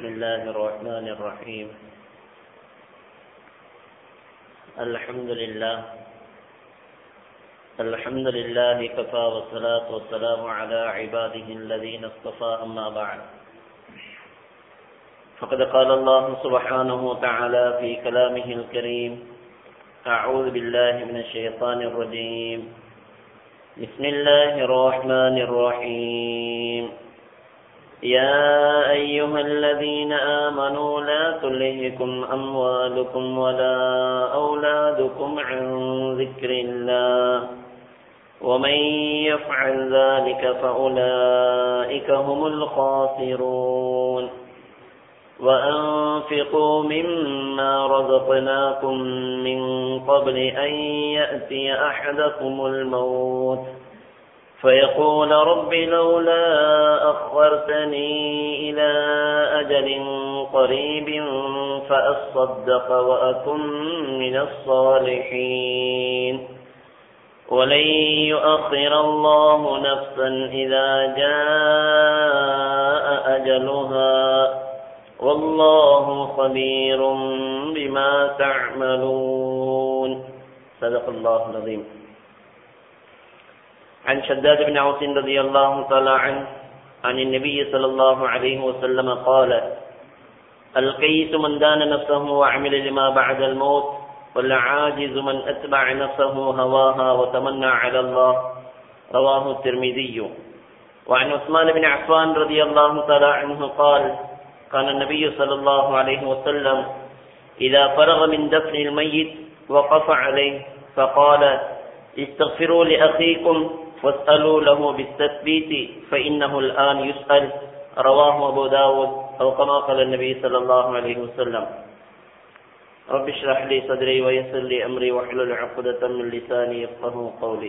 بسم الله الرحمن الرحيم الحمد لله الحمد لله كفى والصلاة والسلام على عباده الذين اصطفى أما بعد فقد قال الله سبحانه وتعالى في كلامه الكريم أعوذ بالله من الشيطان الرجيم بسم الله الرحمن الرحيم يا أيها الذين آمنوا لا تلهكم أموالكم ولا أولادكم عن ذكر الله ومن يفعل ذلك فأولئك هم الخاسرون وأنفقوا مما رزقناكم من قبل أن يأتي أحدكم الموت فيقول رب لولا أخرتني إلى أجل قريب فأصدق وأكن من الصالحين ولن يؤخر الله نفسا إذا جاء أجلها والله خبير بما تعملون صدق الله العظيم عن شداد بن عوس رضي الله تعالى عنه عن النبي صلى الله عليه وسلم قال القيس من دان نفسه وعمل لما بعد الموت والعاجز من أتبع نفسه هواها وتمنى على الله رواه الترمذي وعن عثمان بن عفان رضي الله تعالى عنه قال كان النبي صلى الله عليه وسلم إذا فرغ من دفن الميت وقف عليه فقال استغفروا لأخيكم واسألوا له بالتثبيت فإنه الآن يسأل رواه أبو داود أو كما قال النبي صلى الله عليه وسلم رب اشرح لي صدري ويسر لي أمري واحلل عقدة من لساني يفقه قولي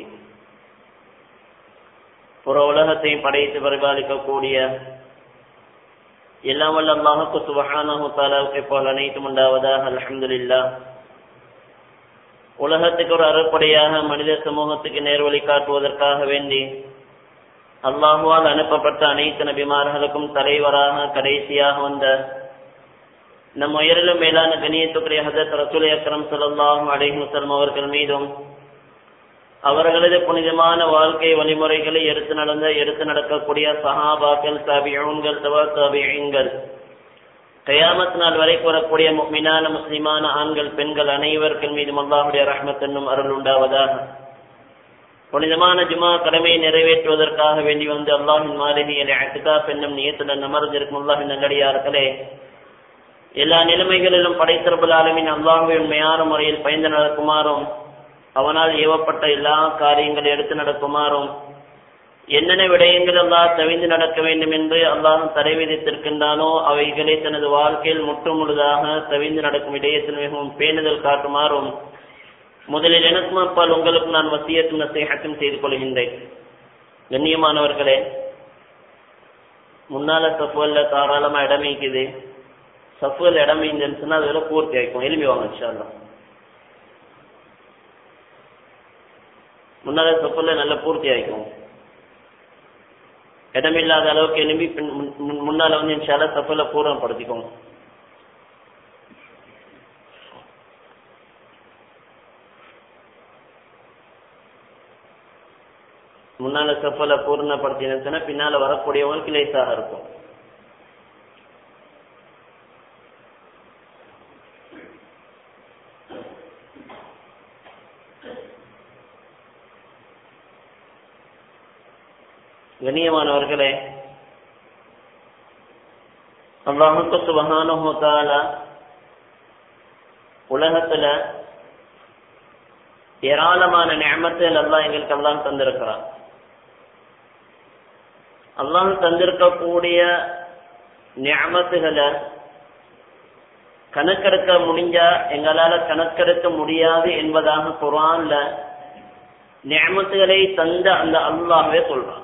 புற உலகத்தையும் படைத்து பரிபாலிக்கக்கூடிய எல்லாம் வல்ல அல்லாஹுக்கு சுபஹானஹு தாலாவுக்கு போல் அனைத்தும் உண்டாவதாக அல்ஹம்துலில்லா உலகத்துக்கு ஒரு அறுப்படையாக மனித சமூகத்துக்கு நேர்வழி காட்டுவதற்காக வேண்டி அல்லாஹுவால் அனுப்பப்பட்ட அனைத்து நபிமார்களுக்கும் தலைவராக கடைசியாக வந்த நம் உயரிலும் மேலான கணியத்துக்குரிய ஹசத் ரசூல் அக்ரம் சல்லாஹூ அலைஹி வஸல்லம் அவர்கள் மீதும் அவர்களது புனிதமான வாழ்க்கை வழிமுறைகளை எடுத்து நடந்த எடுத்து நடக்கக்கூடிய சஹாபாக்கள் தபியூன்கள் தவா தபியங்கள் கயாமத் நாள் வரை கூறக்கூடிய முக்மினான முஸ்லிமான ஆண்கள் பெண்கள் அனைவர்கள் மீதும் அல்லாஹுடைய ரஹ்மத் என்னும் அருள் உண்டாவதாக புனிதமான ஜுமா கடமையை நிறைவேற்றுவதற்காக வேண்டி வந்து அல்லாஹின் மாளிகையில் அட்டுகா பெண்ணும் நியத்துடன் அமர்ந்திருக்கும் அல்லாஹின் நல்லடியார்களே எல்லா நிலைமைகளிலும் படைத்திருப்பல் ஆலமின் அல்லாஹுவை உண்மையான முறையில் பயந்து நடக்குமாறும் அவனால் ஏவப்பட்ட எல்லா காரியங்களை எடுத்து நடக்குமாறும் என்னென்ன விடயங்கள் அல்லாஹ் தவிந்து நடக்க வேண்டும் என்று அல்லாஹ் தடை விதித்திருக்கின்றானோ அவைகளை தனது வாழ்க்கையில் முற்று முழுதாக தவிந்து நடக்கும் விடயத்தில் மிகவும் பேணுதல் காட்டுமாறும் முதலில் எனக்கும் அப்பால் உங்களுக்கும் நான் வசியத்தும் நசைஹத்தும் செய்து கொள்கின்றேன் கண்ணியமானவர்களே முன்னால சஃபுவல்ல தாராளமா இடம் இருக்குது சஃபுவல் இடம் இருந்துன்னு சொன்னா அதுல பூர்த்தி ஆயிக்கும் எலும்பி வாங்க இன்ஷால்லாம் முன்னால சஃபுல்ல நல்ல பூர்த்தி ஆயிக்கும் இடமில்லாத அளவுக்கு எழும்பி முன்னால வந்து இன்ஷால சஃபல பூர்ணப்படுத்திக்கோங்க முன்னால சஃபல பூர்ணப்படுத்தினா பின்னால வரக்கூடியவங்களுக்கு லேசாக இருக்கும் கண்ணியமானவர்களே அல்லாஹுக்கு சுபஹானஹு தஆலா உலகத்துல ஏராளமான நியமத்தில் அல்லாஹ் எங்களுக்கு அல்லாஹ் தந்திருக்கிறான் அல்லாஹ் தந்திருக்கக்கூடிய நியமத்துகளை கணக்கெடுக்க முடிஞ்சா எங்களால கணக்கெடுக்க முடியாது என்பதாக குரான்ல நியமத்துகளை தந்த அந்த அல்லாஹ்வே சொல்றான்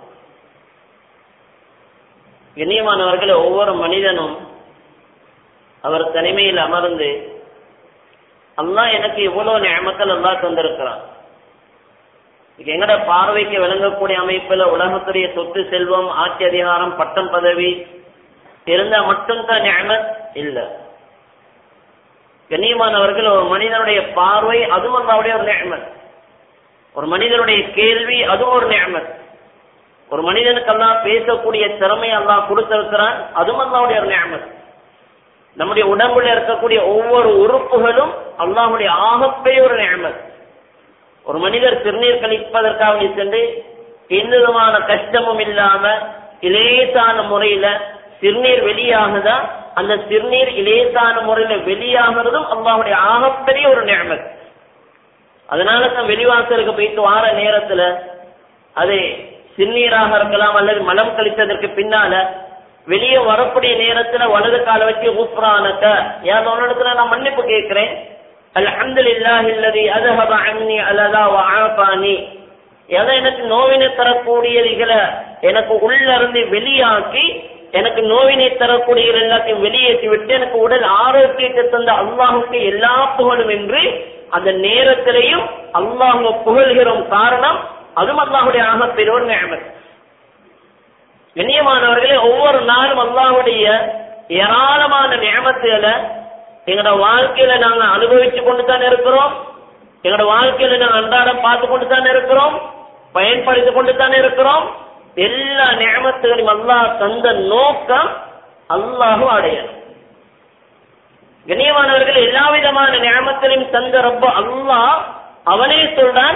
கண்ணியமானவர்கள் ஒவ்வொரு மனிதனும் அவர் தனிமையில் அமர்ந்து அல்லாஹ் எனக்கு இவ்வளவு நியமத்தில் அல்லாஹ் தந்திருக்கிறான் எங்கட பார்வைக்கு விளங்கக்கூடிய அமைப்புல உலகத்துடைய சொத்து செல்வம் ஆட்சி அதிகாரம் பட்டம் பதவி இருந்தா மட்டும்தான் நியமத் இல்ல கண்ணியமானவர்கள் ஒரு மனிதனுடைய பார்வை அதுவும் அல்லாவுடைய ஒரு நியமத் ஒரு மனிதனுடைய கேள்வி அதுவும் ஒரு நியமத் ஒரு மனிதனுக்கு எல்லாம் பேசக்கூடிய திறமை அல்லாஹ் கொடுத்திருக்கிறான் அதுவும் அல்லாவுடைய ஒரு நியமத் நம்முடைய உடம்புல இருக்கக்கூடிய ஒவ்வொரு உறுப்புகளும் அல்லாஹுடைய ஆகப்பெரிய ஒரு நியமத் ஒரு மனிதர் சிறுநீர் கழிப்பதற்காக சென்று எந்த விதமான கஷ்டமும் இல்லாம இலேசான முறையில சிறுநீர் வெளியாகுதா அந்த சிறுநீர் இலேசான முறையில வெளியாகிறதும் அல்லாஹுடைய ஆகப்பெரிய ஒரு நியமத் அதனால தான் வெளிவாசலுக்கு போயிட்டு வார நேரத்துல அது சிறுநீராக இருக்கலாம் அல்லது மலம் கழித்ததற்கு பின்னால வெளியே வரக்கூடிய நேரத்துல வலது கால வச்சு ஊப்ரானக்க யார் இடத்துல நான் மன்னிப்பு கேட்கிறேன் அல்ஹம்துலில்லாஹி அல்லதி அذهب عني அலதா வஆஃபானி எதை எனக்கு நோவினை தரக்கூடியதுகளை எனக்கு உள்ள இருந்து வெளியாக்கி எனக்கு நோவினை தரக்கூடிய எல்லாத்தையும் வெளியேற்றி விட்டு எனக்கு உடல் ஆரோக்கியத்தை தந்த அல்லாஹுக்கு எல்லா புகழும் என்று அந்த நேரத்திலையும் அல்லாஹுவ புகழ்கிறோம் காரணம் அதுவும் அல்லாஹுடைய ஆக பெருவர் நியமத் கண்ணியமானவர்களே ஒவ்வொரு நாளும் அல்லாஹுடைய ஏராளமான நியமத்துகளை எங்களோட வாழ்க்கையில நாங்க அனுபவிச்சு கொண்டு தான் இருக்கிறோம் எங்களோட வாழ்க்கையில நாங்க அன்றாடம் பார்த்து கொண்டு தான் இருக்கிறோம் பயன்படுத்திக் கொண்டு தான் இருக்கிறோம் எல்லா நியமத்துகளையும் அல்லாஹ் தந்த நோக்கம் அல்லாஹு அடையணும் கண்ணியமானவர்கள் எல்லா விதமான நியமத்திலையும் தந்த ரப்ப அல்லாஹ் அவனே சொல்றான்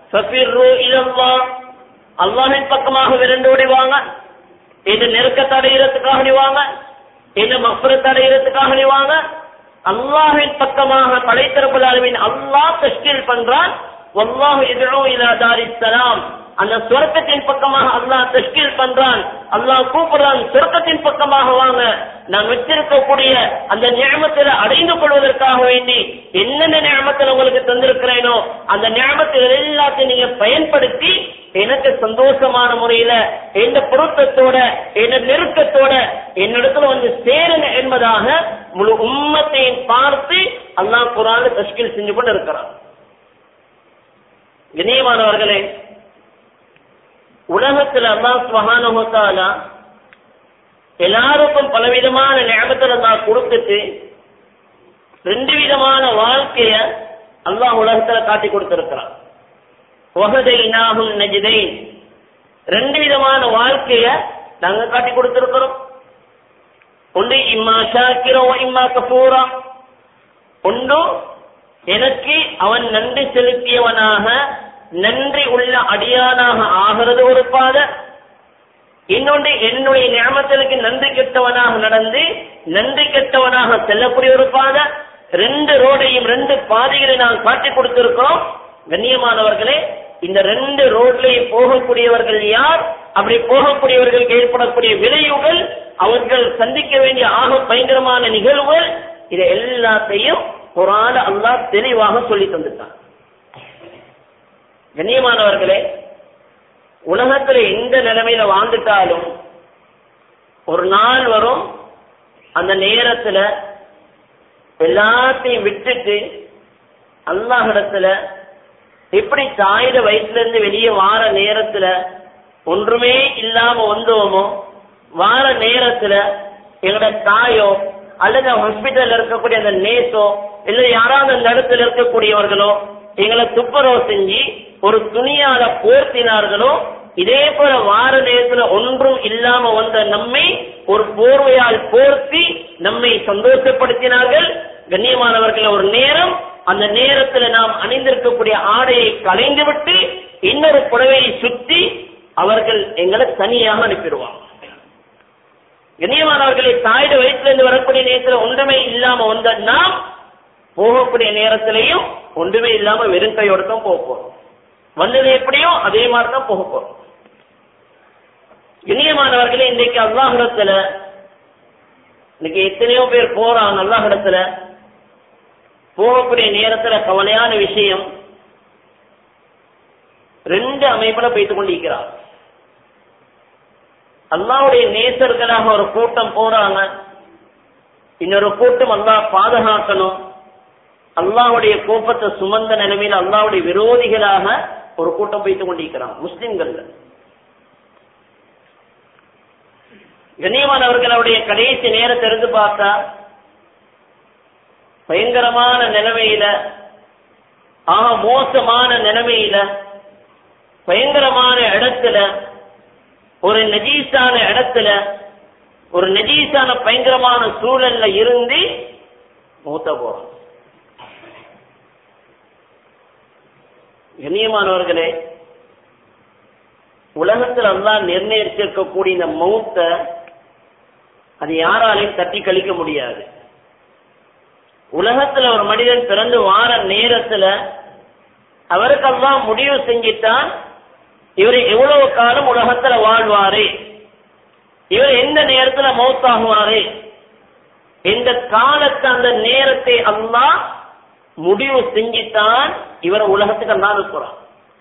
அல்லாஹின் பக்கமாக விரண்டு ஓடிவாங்க இந்த நெருக்கத்தை அடைகிறதுக்காக நிவாங்க இந்த மஃபரத்தை அடைகிறதுக்காக நிவாங்க அல்லாஹின் பக்கமாக படைத்தரப்புல் அளவின் அல்லாஹ் தஷ்கீல் பண்றான் வல்லாஹு எதிரோ இலா தாரிசலாம் அந்த சொர்க்கத்தின் பக்கமாக அல்லாஹ் தஷ்கீல் பண்றான் அல்லாஹ் கூப்பிடுறான் சொர்க்கத்தின் பக்கமாக வாங்க நான் வச்சிருக்கக்கூடிய அந்த நியமத்தில் அடைந்து கொள்வதற்காக வேண்டி என்னென்ன நியமத்தில் உங்களுக்கு தந்திருக்கிறேனோ அந்த நியமத்துகள் எல்லாத்தையும் நீங்க பயன்படுத்தி எனக்கு சந்தோஷமான முறையில எந்த பொருத்தத்தோட என்ன நெருக்கத்தோட என்னிடத்துல வந்து சேருங்க என்பதாக முழு உம்மத்தையும் பார்த்து அல்லாஹ் குரான் தஷ்கில் செஞ்சு கொண்டு இருக்கிறான் இணையமானவர்களே உலகத்துல அல்லாஹ் சுபஹானஹு எல்லாருக்கும் பலவிதமான ஞாபகத்தில் அல்லாஹ் கொடுத்துட்டு ரெண்டு விதமான வாழ்க்கைய அல்லாஹ் உலகத்துல காட்டி கொடுத்திருக்கிறான் வகதைனாகும் நஜிதை ரெண்டு விதமான வாழ்க்கைய நாங்க காட்டி கொடுத்திருக்கிறோம் ஒன்று இம்மா ஷாக்கிரோ இம்மா கபூரா ஒன்று எனக்கு அவன் நன்றி செலுத்தியவனாக நன்றி உள்ள அடியானாக ஆகிறது ஒரு பாதை இன்னொன்று என்னுடைய ஞாபகத்திற்கு நன்றி கெட்டவனாக நடந்து நன்றி கெட்டவனாக செல்லக்கூடிய ஒரு பாதை ரெண்டு ரோடையும் ரெண்டு பாதைகளை நான் காட்டி கொடுத்திருக்கிறோம் கண்ணியமானவர்களே இந்த ரெண்டு ரோட்லையும் போகக்கூடியவர்கள் யார் அப்படி போகக்கூடியவர்களுக்கு ஏற்படக்கூடிய விளைவுகள் அவர்கள் சந்திக்க வேண்டிய ஆக பயங்கரமான நிகழ்வுகள் இதை எல்லாத்தையும் குரான அல்லாஹ் தெளிவாக சொல்லி தந்துட்டான் கண்ணியமானவர்களே உலகத்துல எந்த நிலைமையில வாழ்ந்துட்டாலும் ஒரு நாள் வரும் அந்த நேரத்துல எல்லாத்தையும் விட்டுட்டு அல்லாஹிடத்துல எப்படி தாயிட வயிற்றுல இருந்து வெளியே வார நேரத்துல ஒன்றுமே இல்லாம வந்தோமோ வார நேரத்துல எங்களோட தாயோ அல்லது ஹாஸ்பிட்டல்ல இருக்கக்கூடிய அந்த நேசோ இல்ல யாராவது அந்த இடத்துல இருக்கக்கூடியவர்களோ எங்களை துப்புரவு செஞ்சு ஒரு துணியால போர்த்தினார்களோ இதே போல வார நேரத்துல ஒன்றும் இல்லாம வந்த நம்மை ஒரு போர்வையால் போர்த்தி நம்மை சந்தோஷப்படுத்தினார்கள் கண்ணியமானவர்கள் ஒரு நேரம் அந்த நேரத்துல நாம் அணிந்திருக்கக்கூடிய ஆடையை களைந்து விட்டு இன்னொரு புடவையை சுற்றி அவர்கள் எங்களை தனியாக அனுப்பிடுவாங்க கண்ணியமானவர்களை தாயிட வயிற்றுல இருந்து வரக்கூடிய நேரத்துல ஒன்றுமே இல்லாம வந்த நாம் போகக்கூடிய நேரத்திலையும் ஒன்றுமே இல்லாம வெறும் கையோட தான் போக போறோம் வந்தது எப்படியோ அதே மாதிரி தான் போக போறோம் இனியமானவர்களே இன்றைக்கு அல்லாஹிடத்துல இன்னைக்கு எத்தனையோ பேர் போறாங்க அல்லாஹிடத்துல போகக்கூடிய நேரத்துல கவலையான விஷயம் ரெண்டு அமைப்புல போய்த்து கொண்டிருக்கிறார் அல்லாவுடைய நேசர்களாக ஒரு கூட்டம் போறாங்க இன்னொரு கூட்டம் அல்லாஹ் பாதுகாக்கணும் அல்லாவுடைய கோபத்தை சுமந்த நிலைமையில் அல்லாவுடைய விரோதிகளாக ஒரு கூட்டம் வைத்துக் கொண்டிருக்கிறான் முஸ்லிம்கள் கண்ணியமானவர்களுடைய கடைசி நேரத்தை இருந்து பார்த்தா பயங்கரமான நிலைமையில ஆக மோசமான நிலைமையில பயங்கரமான இடத்துல ஒரு நஜீஸான இடத்துல ஒரு நஜீஸான பயங்கரமான சூழல்ல இருந்து மூத்த போறோம் கண்ணியமானவர்களே உலகத்தில் அல்லாஹ் நிர்ணயிச்சிருக்கக்கூடிய இந்த மௌத்த அது யாராலையும் தட்டி கழிக்க முடியாது உலகத்துல ஒரு மனிதன் பிறந்து வார நேரத்துல அவருக்கெல்லாம் முடிவு செஞ்சிட்டான் இவர் எவ்வளவு காலம் உலகத்துல வாழ்வாரு இவர் எந்த நேரத்துல மௌத்தாகுவாரு இந்த காலத்தை அந்த நேரத்தை அல்லாஹ் முடிவு செஞ்சித்தான் இவரை உலகத்துக்கு அல்லா இருக்கிறான்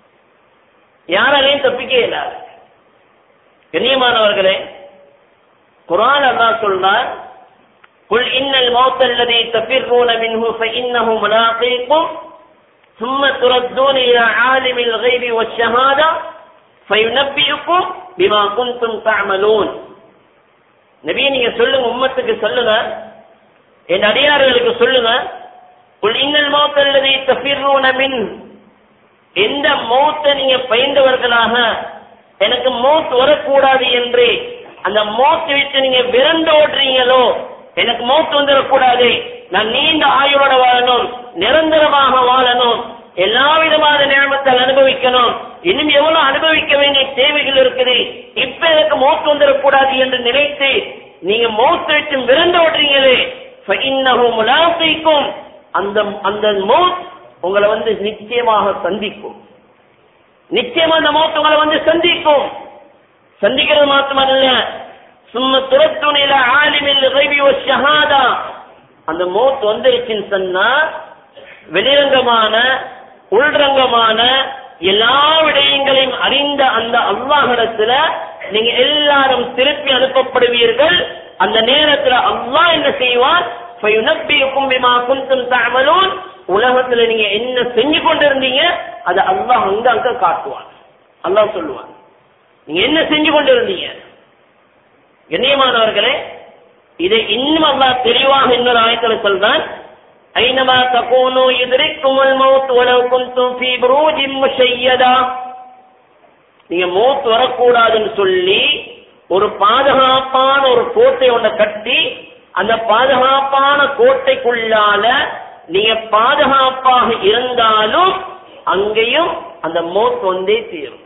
யாராலையும் தப்பிக்க இயலாது கண்ணியமானவர்களே குரான் அல்லா சொல்றார் قل إن الموت الذي تفرون منه فإنه ملاقيكم ثم تردون إلى عالم الغيب والشهادة فينبئكم بما كنتم تعملون நபி நீங்க சொல்லுங்க உம்மத்துக்கு சொல்லுங்க என் அடியார்களுக்கு சொல்லுங்க குல் இன்னல் மௌத் அல்லது தஃபிர்ரூன மின் எந்த மௌத்தை நீங்க பயந்தவர்களாக எனக்கு மௌத் வரக்கூடாது என்று அந்த மௌத்தை விட்டு நீங்க விரண்டோடுறீங்களோ எனக்கு மௌத் வந்துடக்கூடாது நான் நீண்ட ஆயுளோட வாழணும் நிரந்தரமாக வாழணும் எல்லா விதமான நியமத்தால் அனுபவிக்கணும் இன்னும் எவ்வளவு அனுபவிக்க வேண்டிய தேவைகள் இருக்குது இப்ப எனக்கு மௌத் வந்துடக்கூடாது என்று நினைத்து நீங்க மௌத்தை விட்டு விரண்டோடுறீங்களே முலாசைக்கும் அந்த அந்த மௌத் உங்களை வந்து நிச்சயமாக சந்திக்கும் நிச்சயமா அந்த மௌத் உங்களை வந்து சந்திக்கும் சந்திக்கிறது மாத்திரமல்ல சும்ம துரத்துணில ஆலிமில் கைவி ஷஹாதா அந்த மௌத் வந்துருச்சுன்னு சொன்னா வெளிரங்கமான உள்ரங்கமான எல்லா விடயங்களையும் அறிந்த அந்த அல்லாஹிடத்துல நீங்க எல்லாரும் திருப்பி அனுப்பப்படுவீர்கள் அந்த நேரத்துல அல்லாஹ் என்ன செய்வான் فَيُنَبِّئُكُم بِمَا كُنتُمْ تَعْمَلُونَ உலகத்துல நீங்க என்ன செஞ்சு கொண்டிருந்தீங்க அது அல்லாஹ் அங்க அங்க காட்டுவான் அல்லாஹ் சொல்லுவான் நீங்க என்ன செஞ்சு கொண்டிருந்தீங்க கண்ணியமானவர்களே இதை இன்னும் அல்லாஹ் தெளிவாக இன்னொரு ஆயத்துல சொல்றான் ஐனமா தகூனு யுத்ரிக்குமுல் மௌத் வலவ் குன்தும் ஃபீ புரூஜின் முஷையதா நீங்க மௌத் வரக்கூடாதுன்னு சொல்லி ஒரு பாதுகாப்பான ஒரு கோட்டை ஒன்றை கட்டி அந்த பாதுகாப்பான கோட்டைக்குள்ளால நீங்க பாதுகாப்பாக இருந்தாலும் அங்கேயும் அந்த மோத் வந்தே தீரும்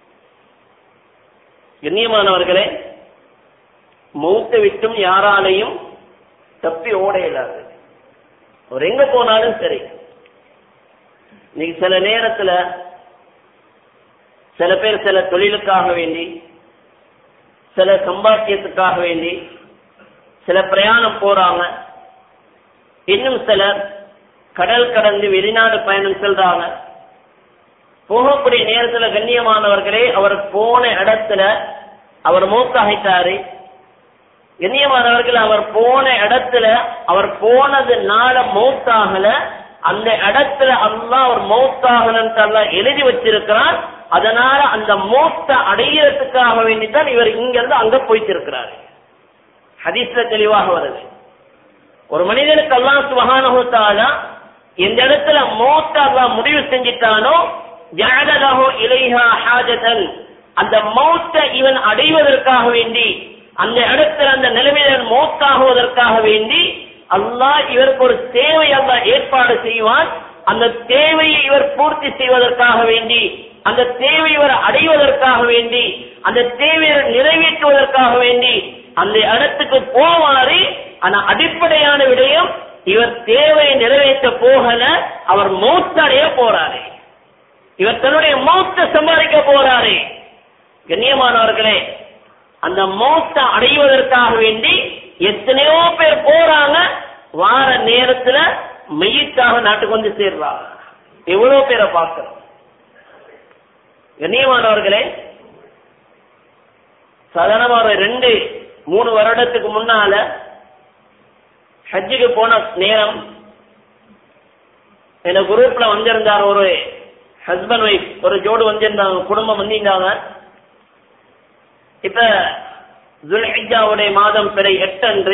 கண்ணியமானவர்களே மௌத்தை விட்டும் யாராலையும் தப்பி ஓட இயலாது ஒரு எங்க போனாலும் சரி இன்னைக்கு சில நேரத்துல சில பேர் சில தொழிலுக்காக வேண்டி சில சம்பாத்தியத்துக்காக வேண்டி சில பிரயாணம் போறாங்க இன்னும் சிலர் கடல் கடந்து வெளிநாடு பயணம் செல்றாங்க போகக்கூடிய நேரத்துல கண்ணியமானவர்களே அவர் போன இடத்துல அவர் மூத்தாகிட்டாரு கண்ணியமானவர்கள் அவர் போன இடத்துல அவர் போனதுனால மௌத்தாகல அந்த இடத்துல அல்லாஹ் அவர் மௌத்தாகலன்ட்டு அல்லாஹ் எழுதி வச்சிருக்கிறார் அதனால அந்த மௌத்த அடையிறதுக்காக வேண்டித்தான் இவர் இங்க இருந்து அங்க போயிட்டு இருக்கிறார் ஹதீஸ்ல தெளிவாக வருது ஒரு மனிதனுக்கு அல்லாஹ் சுபஹானஹு தஆலா எந்த இடத்துல மௌத்த அல்லாஹ் முடிவு செஞ்சிட்டானோ ஜஅலஹு இலைஹா ஹாஜதன் அந்த மௌத்த இவன் அடைவதற்காக வேண்டி அந்த இடத்துல அந்த நிலைமையில மௌத்தாகுவதற்காக வேண்டி அல்லாஹ் இவருக்கு ஒரு தேவை அல்லாஹ் ஏற்பாடு செய்வான் அந்த தேவையை இவர் பூர்த்தி செய்வதற்காக வேண்டி அந்த தேவை இவர் அடைவதற்காக வேண்டி அந்த தேவையை நிறைவேற்றுவதற்காக வேண்டி அந்த இடத்துக்கு போவாரு ஆனா அடிப்படையான விடயம் இவர் தேவையை நிறைவேற்ற போகல அவர் மௌத்தடைய போறாரு இவர் தன்னுடைய மௌத்த சம்பாதிக்க போறாரு கண்ணியமானவர்களே அந்த மௌத்த அடைவதற்காக வேண்டி எத்தனையோ பேர் போறாங்க வார நேரத்துல மெய்யிற்காக நாட்டுக்கு வந்து சேர்றாங்க எவ்வளவு பேரை பார்க்கிறோம் கண்ணியமானவர்களே சாதாரணமா ஒரு ரெண்டு மூணு வருடத்துக்கு முன்னால ஹஜ்ஜுக்கு போன நேரம் இந்த குரூப்ல வந்திருந்தார் ஒரு ஹஸ்பண்ட் ஒய்ஃப் ஒரு ஜோடு வந்திருந்தாங்க குடும்பம் வந்திருந்தாங்க இப்ப துல்ஹிஜாவுடைய மாதம் பிறை எட்டன்று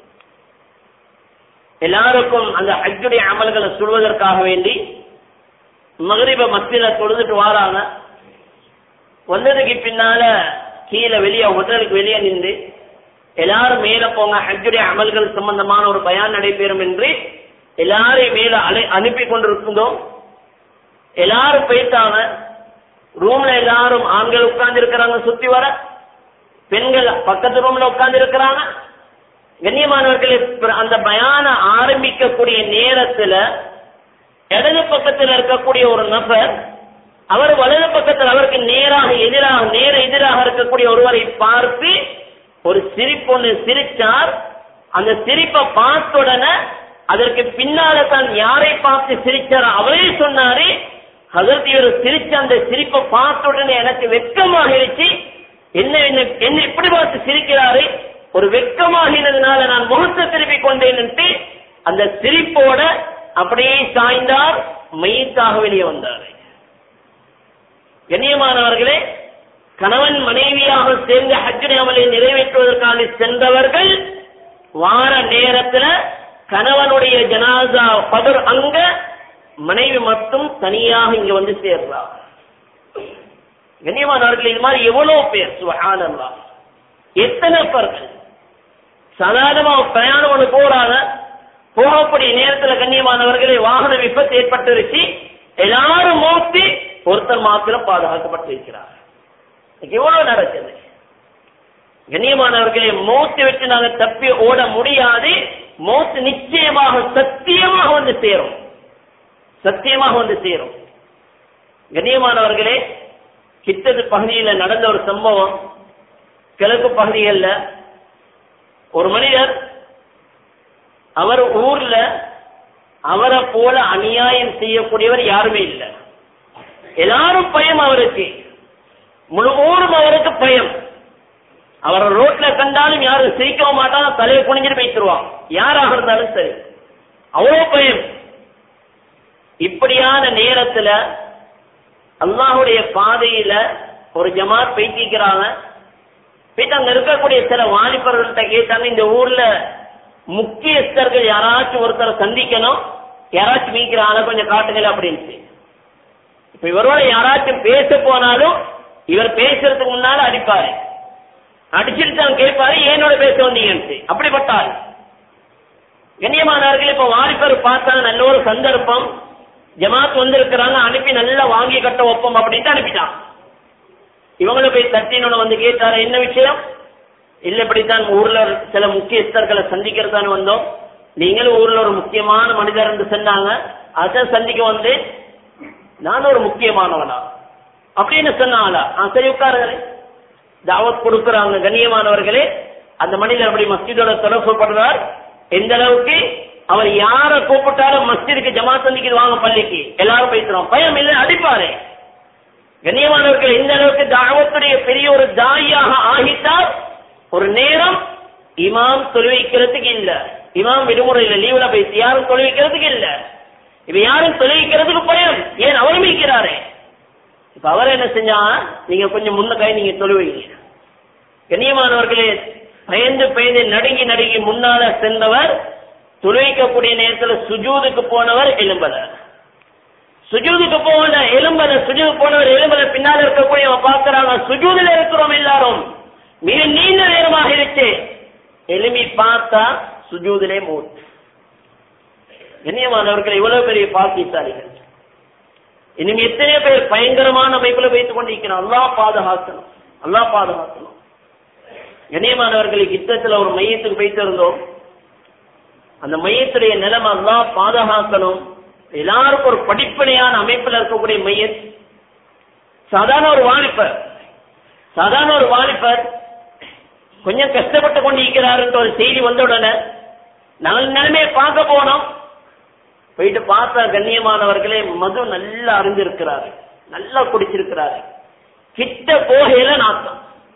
எல்லாருக்கும் அந்த ஹஜ்ஜுடைய அமல்களை சொல்வதற்காக வேண்டி மகரிப மத்தியில தொழுதுட்டு வாராங்க வந்ததுக்கு பின்னால கீழே வெளியே ஹோட்டலுக்கு வெளியே நின்று எல்லாரும் மேல போங்க ஹஜ்ஜுடைய அமல்கள் சம்பந்தமான ஒரு பயான் நடைபெறும் என்று எல்லாரையும் மேல அலை அனுப்பி கொண்டிருந்தோம் எல்லாரும் போயிட்டாங்க ரூம்ல எல்லாரும் ஆண்கள் உட்கார்ந்து இருக்கிறாங்க சுத்தி வர பெண்கள் பக்கத்து ரூம்ல உட்கார்ந்து இருக்கிறாங்க கண்ணியமானவர்களே அந்த பயான ஆரம்பிக்கக்கூடிய நேரத்துல இடது பக்கத்தில் இருக்கக்கூடிய ஒரு நபர் அவர் வலது பக்கத்தில் அவருக்கு நேராக எதிராக நேர எதிராக இருக்கக்கூடிய ஒருவரை பார்த்து ஒரு சிரிப்பொன்னு சிரிச்சார் அந்த சிரிப்பை பார்த்த உடனே அதற்கு பின்னால தான் யாரை பார்த்து சிரிச்சார் அவரே சொன்னாரு அதற்கு இவர் சிரிச்ச அந்த சிரிப்பை பார்த்த உடனே எனக்கு வெட்கமாகிருச்சு என்ன என்ன என்ன இப்படி பார்த்து சிரிக்கிறாரு ஒரு வெட்கமாகினதுனால நான் முகத்தை திருப்பி கொண்டேன் அந்த சிரிப்போட அப்படியே சாய்ந்தார் மையத்தாக வெளியே வந்தார் கண்ணியமானவர்களே கணவன் மனைவியாக சேர்ந்து ஹஜ்ஜுடைய அமலை நிறைவேற்றுவதற்காக சென்றவர்கள் வார நேரத்துல கணவனுடைய ஜனாசா பதர் அங்க மனைவி மட்டும் தனியாக இங்க வந்து சேர்றார் கண்ணியமானவர்கள் இது மாதிரி எவ்வளவு பேர் சுகானந்தா எத்தனை பேர்கள் சாதாரணமா பிரயாணம் ஒண்ணு போறாங்க போகக்கூடிய நேரத்துல கண்ணியமானவர்களே வாகன விபத்து ஏற்பட்டிருச்சு எல்லாரும் மோத்தி ஒருத்தர் மாத்திரம் பாதுகாக்கப்பட்டிருக்கிறார் எவ்வளவு நடக்குது கண்ணியமானவர்களே மோத்து விட்டு நாங்க தப்பி ஓட முடியாது மோத்து நிச்சயமாக சத்தியமாக வந்து சேரும் சத்தியமாக வந்து சேரும் கண்ணியமானவர்களே கிட்டது பகுதியில் நடந்த ஒரு சம்பவம் கிழக்கு பகுதிகளில் ஒரு மனிதர் அவர் ஊர்ல அவரை போல அநியாயம் செய்யக்கூடியவர் யாருமே இல்லை எல்லாரும் பயம் அவருக்கு முழு ஊரும் அவருக்கு பயம் அவரை ரோட்ல கண்டாலும் யாரும் சிரிக்கவும் மாட்டாங்க தலையை குனிஞ்சிட்டு பேசிடுவான் யாராக இருந்தாலும் சரி அவ்வளவு பயம் இப்படியான நேரத்துல அல்லாஹுடைய பாதையில ஒரு ஜமாத் பேசிக்கிறாங்க போயிட்டு அங்க இருக்கக்கூடிய சில வாலிபர்கள்ட்ட கேட்டாங்க இந்த ஊர்ல முக்கியஸ்தர்கள் யாராச்சும் ஒருத்தரை சந்திக்கணும் யாராச்சும் மீக்கிற ஆளை கொஞ்சம் காட்டுங்கள் அப்படின்ட்டு இப்ப இவரோட யாராச்சும் பேச போனாலும் இவர் பேசுறதுக்கு முன்னால அடிப்பாரு அடிச்சுட்டு தான் கேட்பாரு ஏனோட பேச வந்தீங்கன்ட்டு அப்படிப்பட்டால் கண்ணியமானவர்கள் இப்ப வாலிபர் பார்த்தா நல்ல ஒரு சந்தர்ப்பம் ஜமாத் வந்திருக்கிறாங்க அனுப்பி நல்லா வாங்கி கட்ட வைப்போம் அப்படின்ட்டு அனுப்பிட்டான் இவங்கள போய் தட்டினோட வந்து கேட்டாரு என்ன விஷயம் இல்ல இப்படித்தான் ஊர்ல சில முக்கியஸ்தர்களை சந்திக்கிறதான்னு வந்தோம் நீங்களும் ஊர்ல ஒரு முக்கியமான மனிதர் என்று சொன்னாங்க அதை சந்திக்க வந்து நான் ஒரு முக்கியமானவனா அப்படின்னு சொன்னாங்களா ஆ சரி உட்காருங்களே தாவத் கொடுக்கறாங்க கண்ணியமானவர்களே அந்த மனிதர் அப்படி மஸ்ஜிதோட தொடர்பு படுறார் எந்த அளவுக்கு அவர் யார கூப்பிட்டாலும் மஸ்ஜிதுக்கு ஜமா சந்திக்கு வாங்க பள்ளிக்கு எல்லாரும் பேசுறோம் பயம் இல்லை அடிப்பாரு கண்ணியமானவர்கள் எந்த அளவுக்கு தாவத்துடைய பெரிய ஒரு தாயாக ஆகிட்டால் ஒரு நேரம் இமாம் தொழுவிக்கிறதுக்கு இல்ல இமாம் விடுமுறையில லீவுல பேசி யாரும் தொழுவிக்கிறதுக்கு இல்ல இப்ப யாரும் தொழுவிக்கிறதுக்கு பயம் ஏன் அவர் மீக்கிறாரே இப்ப அவர் என்ன செஞ்சா நீங்க கொஞ்சம் முன்ன கை நீங்க தொழுவீங்க கண்ணியமானவர்களே பயந்து பயந்து நடுங்கி நடுங்கி முன்னால சென்றவர் தொழுவிக்கக்கூடிய நேரத்துல சுஜூதுக்கு போனவர் எலும்பல சுஜூதுக்கு போகல எலும்பல சுஜூது போனவர் எலும்பல பின்னால இருக்கக்கூடிய பாக்குறாங்க சுஜூதுல இருக்கிறோம் எல்லாரும் மிக நீண்ட நேரமாக இருக்கு எலும்பி பார்த்தா சுஜூதிலே மூட் கண்ணியமானவர்கள் இவ்வளவு பெரிய பாக்கியசாலிகள் இன்னும் எத்தனை பேர் பயங்கரமான அமைப்புல வைத்துக் கொண்டிருக்கிறோம் அல்லா பாதுகாக்கணும் அல்லா பாதுகாக்கணும் கண்ணியமானவர்களுக்கு யுத்தத்துல ஒரு மையத்துக்கு வைத்திருந்தோம் அந்த மையத்துடைய நிலைமை அல்லா பாதுகாக்கணும் எல்லாருக்கும் ஒரு படிப்பனையான அமைப்புல இருக்கக்கூடிய மையம் சாதாரண ஒரு வாலிபர் சாதாரண ஒரு வாலிபர் கொஞ்சம் கஷ்டப்பட்டு கொண்டிருக்கிறார் ஒரு செய்தி வந்த உடனே நாங்கள் நிலைமையை பார்க்க போனோம் போயிட்டு பார்த்தா கண்ணியமானவர்களே மது நல்லா அறிந்திருக்கிறாரு நல்லா குடிச்சிருக்கிறாரு கிட்ட போகையில நாத்தம்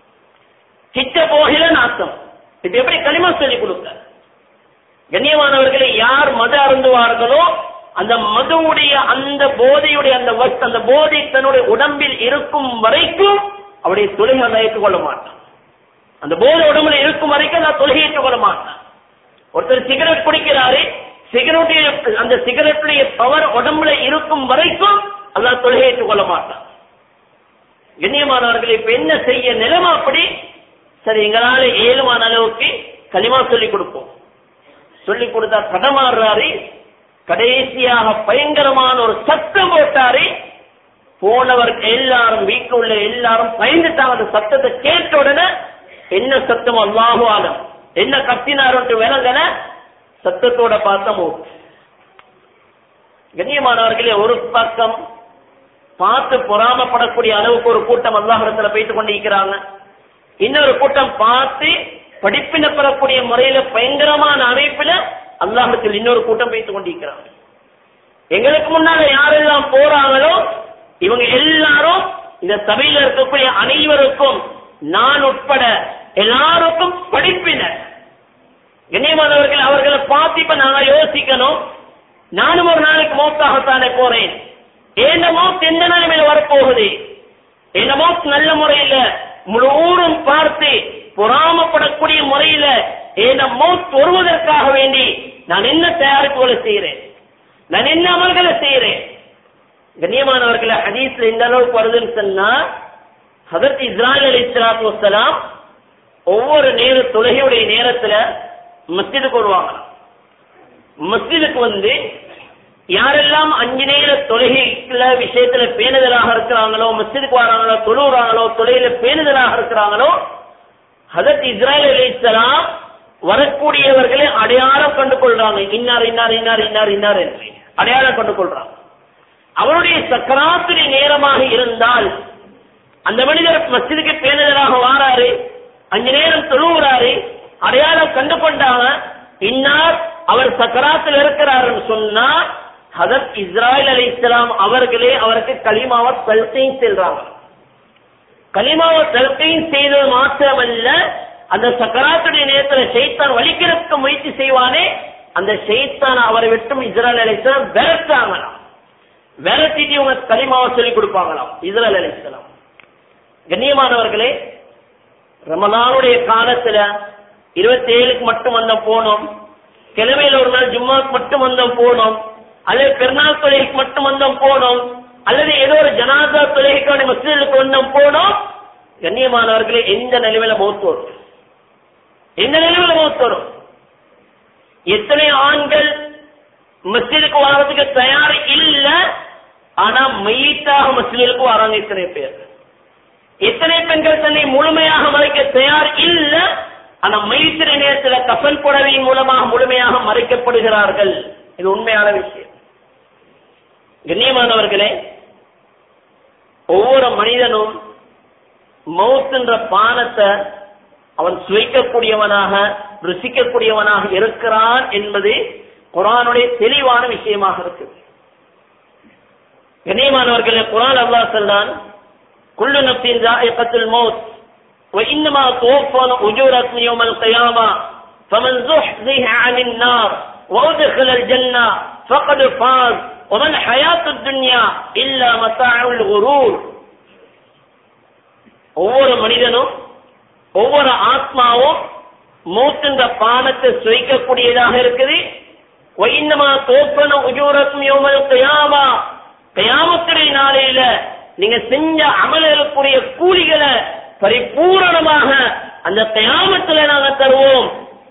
கிட்ட போகையில நாத்தம் இது எப்படி களிமா சொல்லி கொடுக்க கண்ணியமானவர்களை யார் மது அருந்துவார்களோ அந்த மதுவுடைய அந்த போதையுடைய அந்த வஸ்து அந்த போதை தன்னுடைய உடம்பில் இருக்கும் வரைக்கும் அவருடைய தொழிலை ஏற்றுக் கொள்ள மாட்டான் அந்த போதை உடம்புல இருக்கும் வரைக்கும் நான் தொழுகையிட்டுக் கொள்ள மாட்டேன் ஒருத்தர் சிகரெட் குடிக்கிறாரு சிகரெட் அந்த சிகரெட்டுடைய பவர் உடம்புல இருக்கும் வரைக்கும் அல்லாஹ் தொழுகையிட்டுக் கொள்ள மாட்டான் கண்ணியமானவர்கள் இப்ப என்ன செய்ய நிலைமை அப்படி சரி எங்களால ஏழுமான அளவுக்கு களிமா சொல்லிக் கொடுப்போம் சொல்லிக் கொடுத்தா கடமாடுறாரு கடைசியாக பயங்கரமான ஒரு சத்தம் போட்டாரு போனவர் எல்லாரும் வீட்டில் உள்ள எல்லாரும் பயந்துட்டாங்க அந்த சத்தத்தை கேட்ட உடனே என்ன சத்தம் அல்லாஹு ஆலம் என்ன கத்தினார் விளங்கல சத்தத்தோட பார்த்த மூத்து கண்ணியமானவர்களே ஒரு பக்கம் பார்த்து பொறாமப்படக்கூடிய அளவுக்கு ஒரு கூட்டம் அல்லாஹிடத்துல போய்த்து கொண்டிருக்கிறாங்க இன்னொரு கூட்டம் பார்த்து படிப்பின பெறக்கூடிய முறையில பயங்கரமான அமைப்புல அல்லாஹத்தில் இன்னொரு கூட்டம் போய்த்து கொண்டிருக்கிறாங்க எங்களுக்கு முன்னால யாரெல்லாம் போறாங்களோ இவங்க எல்லாரும் இந்த சபையில இருக்கக்கூடிய அனைவருக்கும் நான் உட்பட எல்லாருக்கும் படிப்பினர் கண்ணியமானவர்கள் அவர்களை பார்த்து இப்ப நாங்க யோசிக்கணும் நானும் ஒரு நாளைக்கு மௌத்தாகத்தானே போறேன் என்ன மௌத் எந்த நிலைமையில வரப்போகுது என்ன மௌத் நல்ல முறையில முழு ஊரும் பார்த்து பொறாமப்படக்கூடிய முறையில என்ன மௌத் வருவதற்காக வேண்டி நான் என்ன தயாரிப்புகளை செய்யறேன் நான் என்ன அமல்களை செய்யறேன் கண்ணியமானவர்களை ஹதீஸ்ல இந்த அளவுக்கு வருதுன்னு சொன்னா ஹதரத் இஸ்ராயல் அலி இஸ்லாத்து வசலாம் ஒவ்வொரு நேர தொழுகையுடைய நேரத்துல மஸ்ஜிதுக்கு வருவாங்க மஸ்ஜிதுக்கு வந்து யாரெல்லாம் அஞ்சு நேர தொழுகைக்குள்ள விஷயத்துல பேணுதலாக இருக்கிறாங்களோ மஸ்ஜிதுக்கு வராங்களோ தொழுகிறாங்களோ தொழுகையில பேணுதலாக இருக்கிறாங்களோ ஹதரத் இஸ்ராயல் அலி இஸ்லாம் வரக்கூடியவர்களை அடையாளம் கண்டு கொள்றாங்க இன்னார் இன்னார் இன்னார் இன்னார் இன்னார் என்று அடையாளம் கண்டு கொள்றாங்க அவருடைய சக்கராத்திரி நேரமாக இருந்தால் அந்த மனிதர் மஸ்ஜிதுக்கு பேணுதலாக வாராரு அஞ்சு நேரம் தொழுகிறாரு அடையாளம் கண்டு கொண்டாங்க இன்னார் அவர் சக்கராத்தில் இருக்கிறாருன்னு சொன்னா ஹதத் இஸ்ராயல் அலி இஸ்லாம் அவர்களே அவருக்கு களிமாவை தல்கையும் செல்றாங்க களிமாவை தல்கையும் செய்தது மாத்திரமல்ல அந்த சக்கராத்துடைய நேரத்தில் ஷைத்தான் வலிக்கிறதுக்கு முயற்சி செய்வானே அந்த ஷைத்தான் அவரை விட்டும் இஸ்ராயல் அலி இஸ்லாம் விரட்டாங்களாம் விரட்டிட்டு இவங்க களிமாவை சொல்லிக் கொடுப்பாங்களாம் இஸ்ராயல் அலி இஸ்லாம் கண்ணியமானவர்களே ரமலானுடைய காலத்துல இருபத்தி ஏழுக்கு மட்டும் வந்த போனோம் கிழமையில ஒரு நாள் ஜும்மாக்கு மட்டும் வந்தோம் போனோம் அல்லது பெருநாள் தொழுகைக்கு மட்டும் வந்தோம் போனோம் அல்லது ஏதோ ஒரு ஜனாதா தொழுகைக்கான மசூலுக்கு வந்தோம் போனோம் கண்ணியமானவர்களே எந்த நிலைமையில மௌத்து வரும் எந்த நிலைமையில மௌத்து வரும் எத்தனை ஆண்கள் மஸ்ஜிதுக்கு வர்றதுக்கு தயார் இல்ல ஆனா மெய்யீட்டாக மஸ்ஜிதுக்கு வராங்க இத்தனை பேர் எத்தனை பெண்கள் தன்னை முழுமையாக மறைக்க தயார் இல்ல ஆனா மைத்திர நேரத்தில் கப்பல் புடவையின் மூலமாக முழுமையாக மறைக்கப்படுகிறார்கள் இது உண்மையான விஷயம் கண்ணியமானவர்களே ஒவ்வொரு மனிதனும் மவுத் என்ற பானத்தை அவன் சுவைக்கக்கூடியவனாக ருசிக்கக்கூடியவனாக இருக்கிறான் என்பது குரானுடைய தெளிவான விஷயமாக இருக்கு கண்ணியமானவர்களே குரான் அல்லாஹ் சொல்லான் كل نفس ذائقة الموت وإنما توفون أجوركم يوم القيامة فمن زحزح عن النار وأدخل الجنة فقد فاز وما الحياة الدنيا إلا متاع الغرور ஒவ்வொரு மனிதனும் ஒவ்வொரு ஆத்மாவும் மூத்தின்ற பானத்தை சுவைக்கக்கூடியதாக இருக்குது ஒயின்னமா தோப்பன உஜூரக்கும் யோமல் கயாமா கயாமத்துடைய நாளையில நீங்க செஞ்ச அமலர்களுக்குரிய கூலிகளை பரிபூரணமாக அந்த கயாமத்துல நாங்க தருவோம்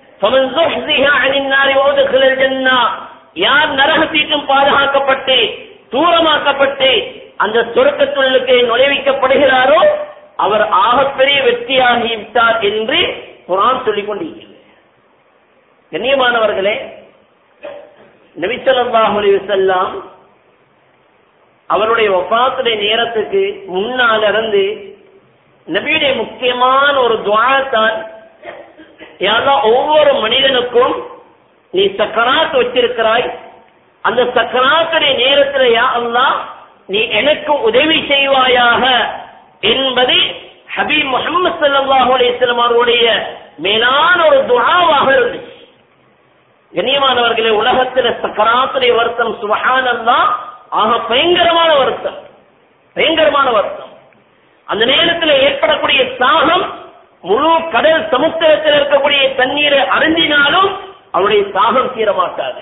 யார் நரகத்தீட்டும் பாதுகாக்கப்பட்டு தூரமாக்கப்பட்டு அந்த சொருக்கத்துள்ளுக்கு நுழைவிக்கப்படுகிறாரோ அவர் ஆகப்பெரிய வெற்றியாகி விட்டார் என்று குரான் சொல்லிக் கொண்டிருக்கிறது கண்ணியமானவர்களே நபிசல்லாஹு அலைஹி வஸல்லம் அவருடைய வஃபாத்துடைய நேரத்துக்கு முன்னால் இருந்து நபியுடைய முக்கியமான ஒரு துவாத்தான் யாரா ஒவ்வொரு மனிதனுக்கும் நீ சக்கராத் வச்சிருக்கிறாய் அந்த சக்கராத்துடைய நேரத்தில் யா அல்லாஹ் நீ எனக்கு உதவி செய்வாயாக என்பது ஹபீப் முகமது ஸல்லல்லாஹு அலைஹி வஸல்லம் அவருடைய மேலான ஒரு துஆவாக இருந்துச்சு கண்ணியமானவர்களே உலகத்தில் சக்கராத்துடைய வருத்தம் சுபஹானல்லாஹ் ஆக பயங்கரமான வருத்தம் பயங்கரமான வருத்தம் அந்த நேரத்தில் ஏற்படக்கூடிய தாகம் முழு கடல் சமுத்திரத்தில் இருக்கக்கூடிய தண்ணீரை அருந்தினாலும் அவருடைய தாகம் தீர மாட்டாது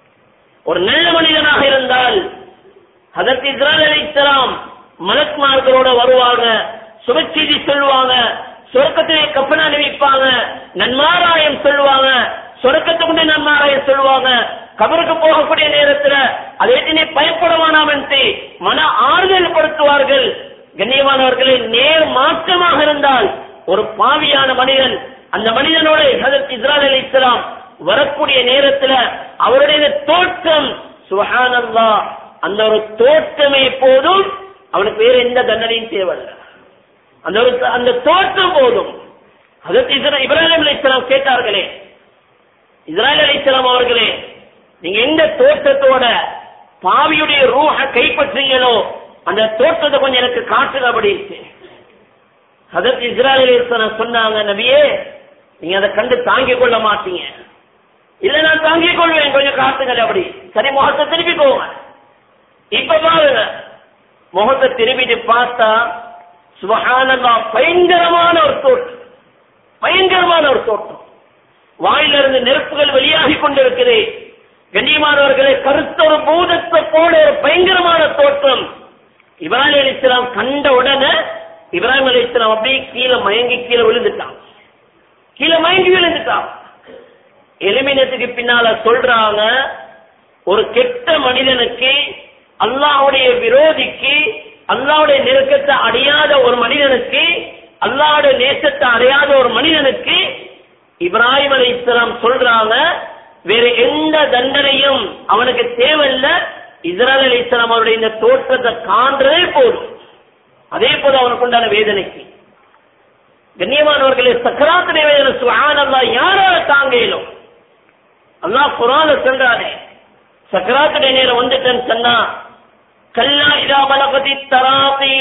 ஒரு நல்ல மனிதனாக இருந்தால் அதற்கு இஸ்ராயல் அலைஹிஸ்ஸலாம் மலக்குமார்களோட வருவாங்க சுபச்செய்தி சொல்லுவாங்க சொர்க்கத்திலே கப்பல் அணிவிப்பாங்க நன்மாராயம் சொல்லுவாங்க சொர்க்கத்துக்குண்டே நன்மாராயம் சொல்லுவாங்க கபருக்கு போகக்கூடிய நேரத்துல அதே பயப்பட வேணாம் என்று மன ஆறுதல் படுத்துவார்கள் கண்ணியமானவர்களே நேர் மாற்றமாக இருந்தால் ஒரு பாவியான மனிதன் அந்த மனிதனோட ஹதரத் இஸ்ராயல் அலைஹிஸ்ஸலாம் வரக்கூடிய நேரத்துல அவருடைய தோற்றம் சுஹானல்லா அந்த ஒரு தோற்றமே போதும் அவனுக்கு வேற எந்த தண்டனையும் தேவையில்லை அந்த ஒரு அந்த தோற்றம் போதும் அதற்கு இஸ்ரா- இப்ராஹிம் அலைஹிஸ்ஸலாம் கேட்டார்களே இஸ்ராயல் அலைஹிஸ்ஸலாம் அவர்களே நீங்க எந்த தோற்றத்தோட பாவியுடைய ரூஹ கைப்பற்றீங்களோ அந்த தோற்றத்தை கொஞ்சம் எனக்கு காட்டுங்க அப்படின்னு அதற்கு இஸ்ராயல் அலைஹிஸ்ஸலாம் சொன்னாங்க நபியே நீங்க அதை கண்டு தாங்கிக் கொள்ள மாட்டீங்க இல்ல நான் தாங்கிக் கொள்வேன் கொஞ்சம் காட்டுங்கள் அப்படி சரி முகத்தை திருப்பி போங்க இப்ப பாருங்க முகத்தை திரும்பிட்டு பார்த்தா சுபஹானல்லா பயங்கரமான ஒரு தோற்றம் பயங்கரமான ஒரு தோற்றம் வாயிலிருந்து நெருப்புகள் வெளியாகி கொண்டிருக்குது கண்ணியமானவர்களே கருத்த ஒரு பூதத்தை போல ஒரு பயங்கரமான தோற்றம் இப்ராஹிம் அலிஸ்லாம் கண்ட உடனே இப்ராஹிம் அலிஸ்லாம் அப்படியே கீழே மயங்கி கீழே விழுந்துட்டான் கீழே மயங்கி விழுந்துட்டான் எலிமினத்துக்கு பின்னால சொல்றாங்க ஒரு கெட்ட மனிதனுக்கு அல்லாஹ்வுடைய விரோதிக்கு அல்லாஹ்வுடைய நெருக்கத்தை அடையாத ஒரு மனிதனுக்கு அல்லாஹ்வுடைய நேசத்தை அடையாத ஒரு மனிதனுக்கு இப்ராஹிம் அலைஹிஸ்ஸலாம் சொல்றாங்க வேற எந்த தண்டனையும் அவனுக்கு தேவையில்ல இஸ்ராயல் அலைஹிஸ்ஸலாம் அவருடைய இந்த தோற்றத்தை காண்றதே போதும் அதே போல அவனுக்கு உண்டான வேதனைக்கு கண்ணியமானவர்களே சக்கராத்துடைய வேதனை சுகானல்லா யாரால தாங்க இயலும் அல்லாஹ் குரான சொல்றானே சக்கராத்துடைய நேரம் வந்துட்டேன்னு சொன்னா கல்லா இதா பலகதி தராபி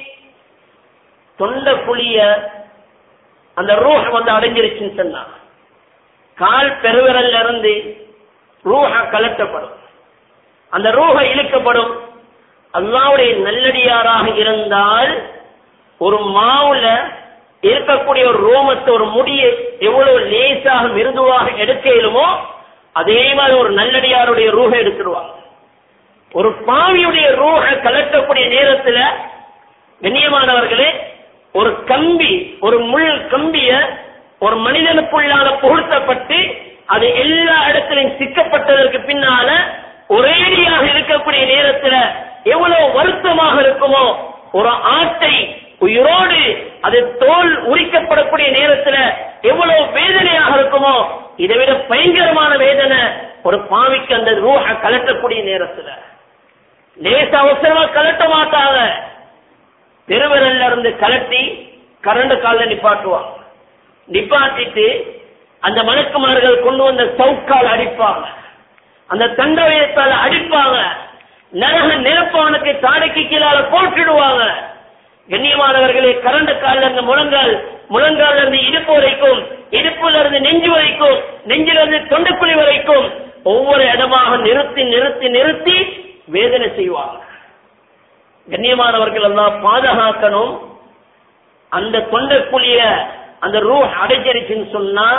தொண்ட குழிய அந்த ரூஹ் வந்து அடைஞ்சிருச்சுன்னு சொன்னா கால் பெருவிரல்ல இருந்து ரூஹ கலட்டப்படும் அந்த ரூஹ இழுக்கப்படும் அல்லாவுடைய நல்லடியாராக இருந்தால் ஒரு மாவுல இருக்கக்கூடிய ஒரு ரோமத்தை ஒரு முடியை எவ்வளவு லேசாக மிருதுவாக எடுக்க இயலுமோ அதே மாதிரி ஒரு நல்லடியாருடைய ரூஹ எடுத்துருவாங்க ஒரு பாவியுடைய ரூஹ கலட்டக்கூடிய நேரத்துல கண்ணியமானவர்களே ஒரு கம்பி ஒரு முள் கம்பிய ஒரு மனிதனுக்குள்ளால புகுத்தப்பட்டு அது எல்லா இடத்திலும் சிக்கப்பட்டதற்கு பின்னால ஒரேடியாக இருக்கக்கூடிய நேரத்துல எவ்வளவு வருத்தமாக இருக்குமோ ஒரு ஆட்டை உயிரோடு அது தோல் உரிக்கப்படக்கூடிய நேரத்துல எவ்வளவு வேதனையாக இருக்குமோ இதை விட பயங்கரமான வேதனை ஒரு பாவிக்கு அந்த ரூஹ கலட்டக்கூடிய நேரத்துல லேச அவசரமா கலட்ட மாட்டாங்க பெருவிரல்ல இருந்து கலட்டி கரண்டு காலில் நிப்பாட்டுவாங்க நிப்பாட்டிட்டு அந்த மணக்குமார்கள் கொண்டு வந்த சவுக்கால் அடிப்பாங்க அந்த தண்டவயத்தால் அடிப்பாங்க நரக நெருப்பவனுக்கு தாடைக்கு கீழால போட்டுடுவாங்க கண்ணியமானவர்களே கரண்டு காலில் இருந்து முழங்கால் முழங்கால இருந்து இடுப்பு வரைக்கும் இடுப்புல இருந்து நெஞ்சு வரைக்கும் நெஞ்சில இருந்து தொண்டுக்குழி வரைக்கும் ஒவ்வொரு இடமாக நிறுத்தி நிறுத்தி நிறுத்தி வேதனை செய்வாங்க கண்ணியமானவர்கள் எல்லாம் பாதுகாக்கணும் அந்த தொண்டக்குழிய அந்த ரூ அடைச்சிருச்சுன்னு சொன்னா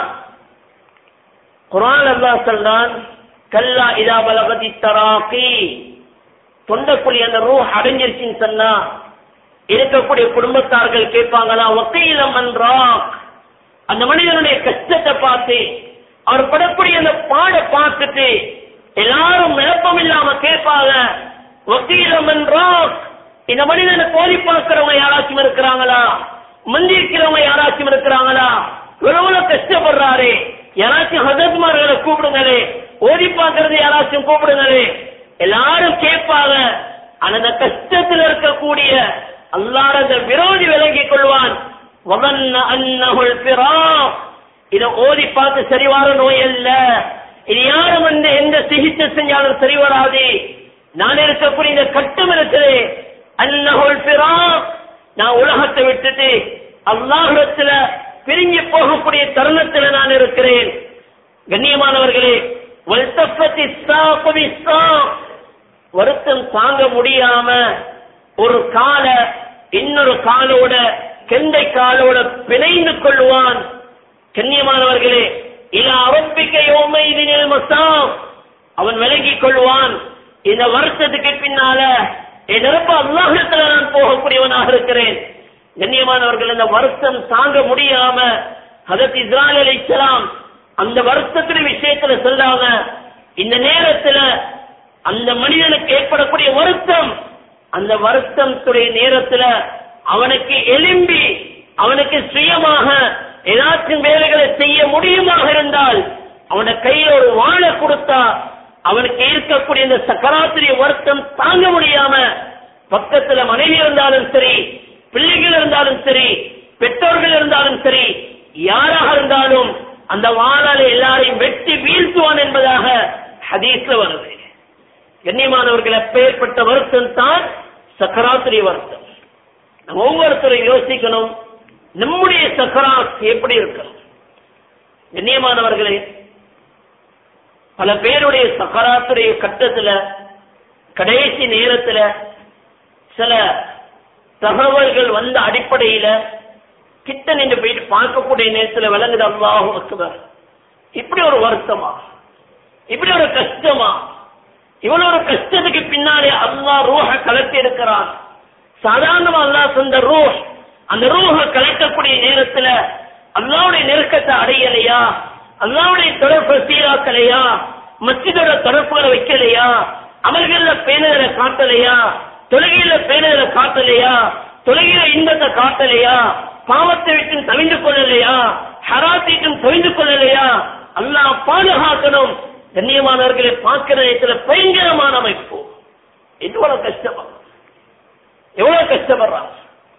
குரான் அல்லா சொல்றான் கல்லா இதா பலகதி தராக்கி தொண்டக்குழி அந்த ரூ அடைஞ்சிருச்சுன்னு சொன்னா இருக்கக்கூடிய குடும்பத்தார்கள் கேட்பாங்களா ஒக்கையிலம் என்றா அந்த மனிதனுடைய கஷ்டத்தை பார்த்து அவர் படக்கூடிய அந்த பாட பார்த்துட்டு எல்லாரும் விளப்பம் இல்லாம கேட்பாங்க வக்கீலம் என்றா இந்த மனிதனை கோரி பார்க்கிறவங்க யாராச்சும் இருக்கிறாங்களா மந்திரிக்கிறவங்க யாராச்சும் இருக்கிறாங்களா எவ்வளவு கஷ்டப்படுறாரு யாராச்சும் ஹசத்மார்களை கூப்பிடுங்களே ஓதி பார்க்கறது யாராச்சும் கூப்பிடுங்களே எல்லாரும் கேட்பாங்க ஆனா அந்த கஷ்டத்தில் இருக்கக்கூடிய அல்லாட அந்த விரோதி விளங்கிக் கொள்வான் வதன்ன அன்னஹுல் ஃபிராக். இத ஓதி பார்த்து சரிவார நோய் அல்ல இது யாரும் வந்து எந்த சிகிச்சை செஞ்சாலும் சரி வராது நான் இருக்கக்கூடிய இந்த கட்டம் இருக்குது அன்னஹுல் ஃபிராக். நான் உலகத்தை விட்டுட்டு அல்லாஹிடத்துல பிரிஞ்சு போகக்கூடிய தருணத்துல நான் இருக்கிறேன் கண்ணியமானவர்களே வல்தப்பத்தி சாப்பு பிஸ்ஸாக். வருத்தம் தாங்க முடியாம ஒரு கால இன்னொரு காலோட கெண்டை காலோட பிணைந்து கொள்வான் கண்ணியமானவர்களே இல அரப்பிக்க யோமைதினில் மசாம் அவன் விலகிக் கொள்வான் இந்த வருஷத்துக்கு பின்னால என் நிரப்ப அல்லாஹத்துல நான் போகக்கூடியவனாக இருக்கிறேன் கண்ணியமானவர்கள் இந்த வருஷம் தாங்க முடியாம ஹதத் இஸ்ராயல் அலைஹிஸ்ஸலாம் அந்த வருஷத்துடைய விஷயத்துல சொல்லாம இந்த நேரத்துல அந்த மனிதனுக்கு ஏற்படக்கூடிய வருத்தம் அந்த வருத்தத்துடைய நேரத்துல அவனுக்கு எலும்பி அவனுக்கு சுயமாக ஏதாச்சும் வேலைகளை செய்ய முடியுமாக இருந்தால் அவன கையில ஒரு வாழை கொடுத்தா அவனுக்கு இருக்கக்கூடிய இந்த சக்கராத்திரிய வருத்தம் தாங்க முடியாம பக்கத்துல மனைவி இருந்தாலும் சரி பிள்ளைகள் இருந்தாலும் சரி பெற்றோர்கள் இருந்தாலும் சரி யாராக இருந்தாலும் அந்த வாழால எல்லாரையும் வெட்டி வீழ்த்துவான் என்பதாக ஹதீஸ்ல வருது கண்ணியமானவர்கள் எப்பேற்பட்ட வருத்தம் தான் சக்கராத்திரி வருத்தம் நம்ம ஒவ்வொருத்தரும் யோசிக்கணும் நம்முடைய சக்கராத் எப்படி இருக்கணும் கண்ணியமானவர்களே பல பேருடைய சக்கராத்துடைய கட்டத்துல கடைசி நேரத்துல சில தகவல்கள் வந்த அடிப்படையில கிட்ட நின்று போயிட்டு பார்க்கக்கூடிய நேரத்துல விளங்குது அல்லாஹு அக்பர் இப்படி ஒரு வருத்தமா இப்படி ஒரு கஷ்டமா இவ்வளவு ஒரு கஷ்டத்துக்கு பின்னாலே அல்லாஹ் ரூஹ கலட்டி இருக்கிறான் சாதாரணமா அல்லாஹ் சொந்த ரூஹ் அந்த ரூஹ கலட்டக்கூடிய நேரத்துல அல்லாவுடைய நெருக்கத்தை அடையலையா அல்லாவுடைய தொடர்பு சீராக்கலையா மஸ்ஜிதோட தொடர்புகளை வைக்கலையா அமல்கள்ல பேணுதலை காட்டலையா தொழுகையில பேணுதலை காட்டலையா தொழுகையில இன்பத்தை காட்டலையா பாவத்தை விட்டு தவிந்து கொள்ளலையா ஹராத்திட்டும் தவிந்து கொள்ளலையா அல்லாஹ் பாதுகாக்கணும் கண்ணியமானவர்களை பார்க்கிற நேரத்துல பயங்கரமான அமைப்பு எவ்வளவு கஷ்டமா எவ்வளவு கஷ்டப்படுறான்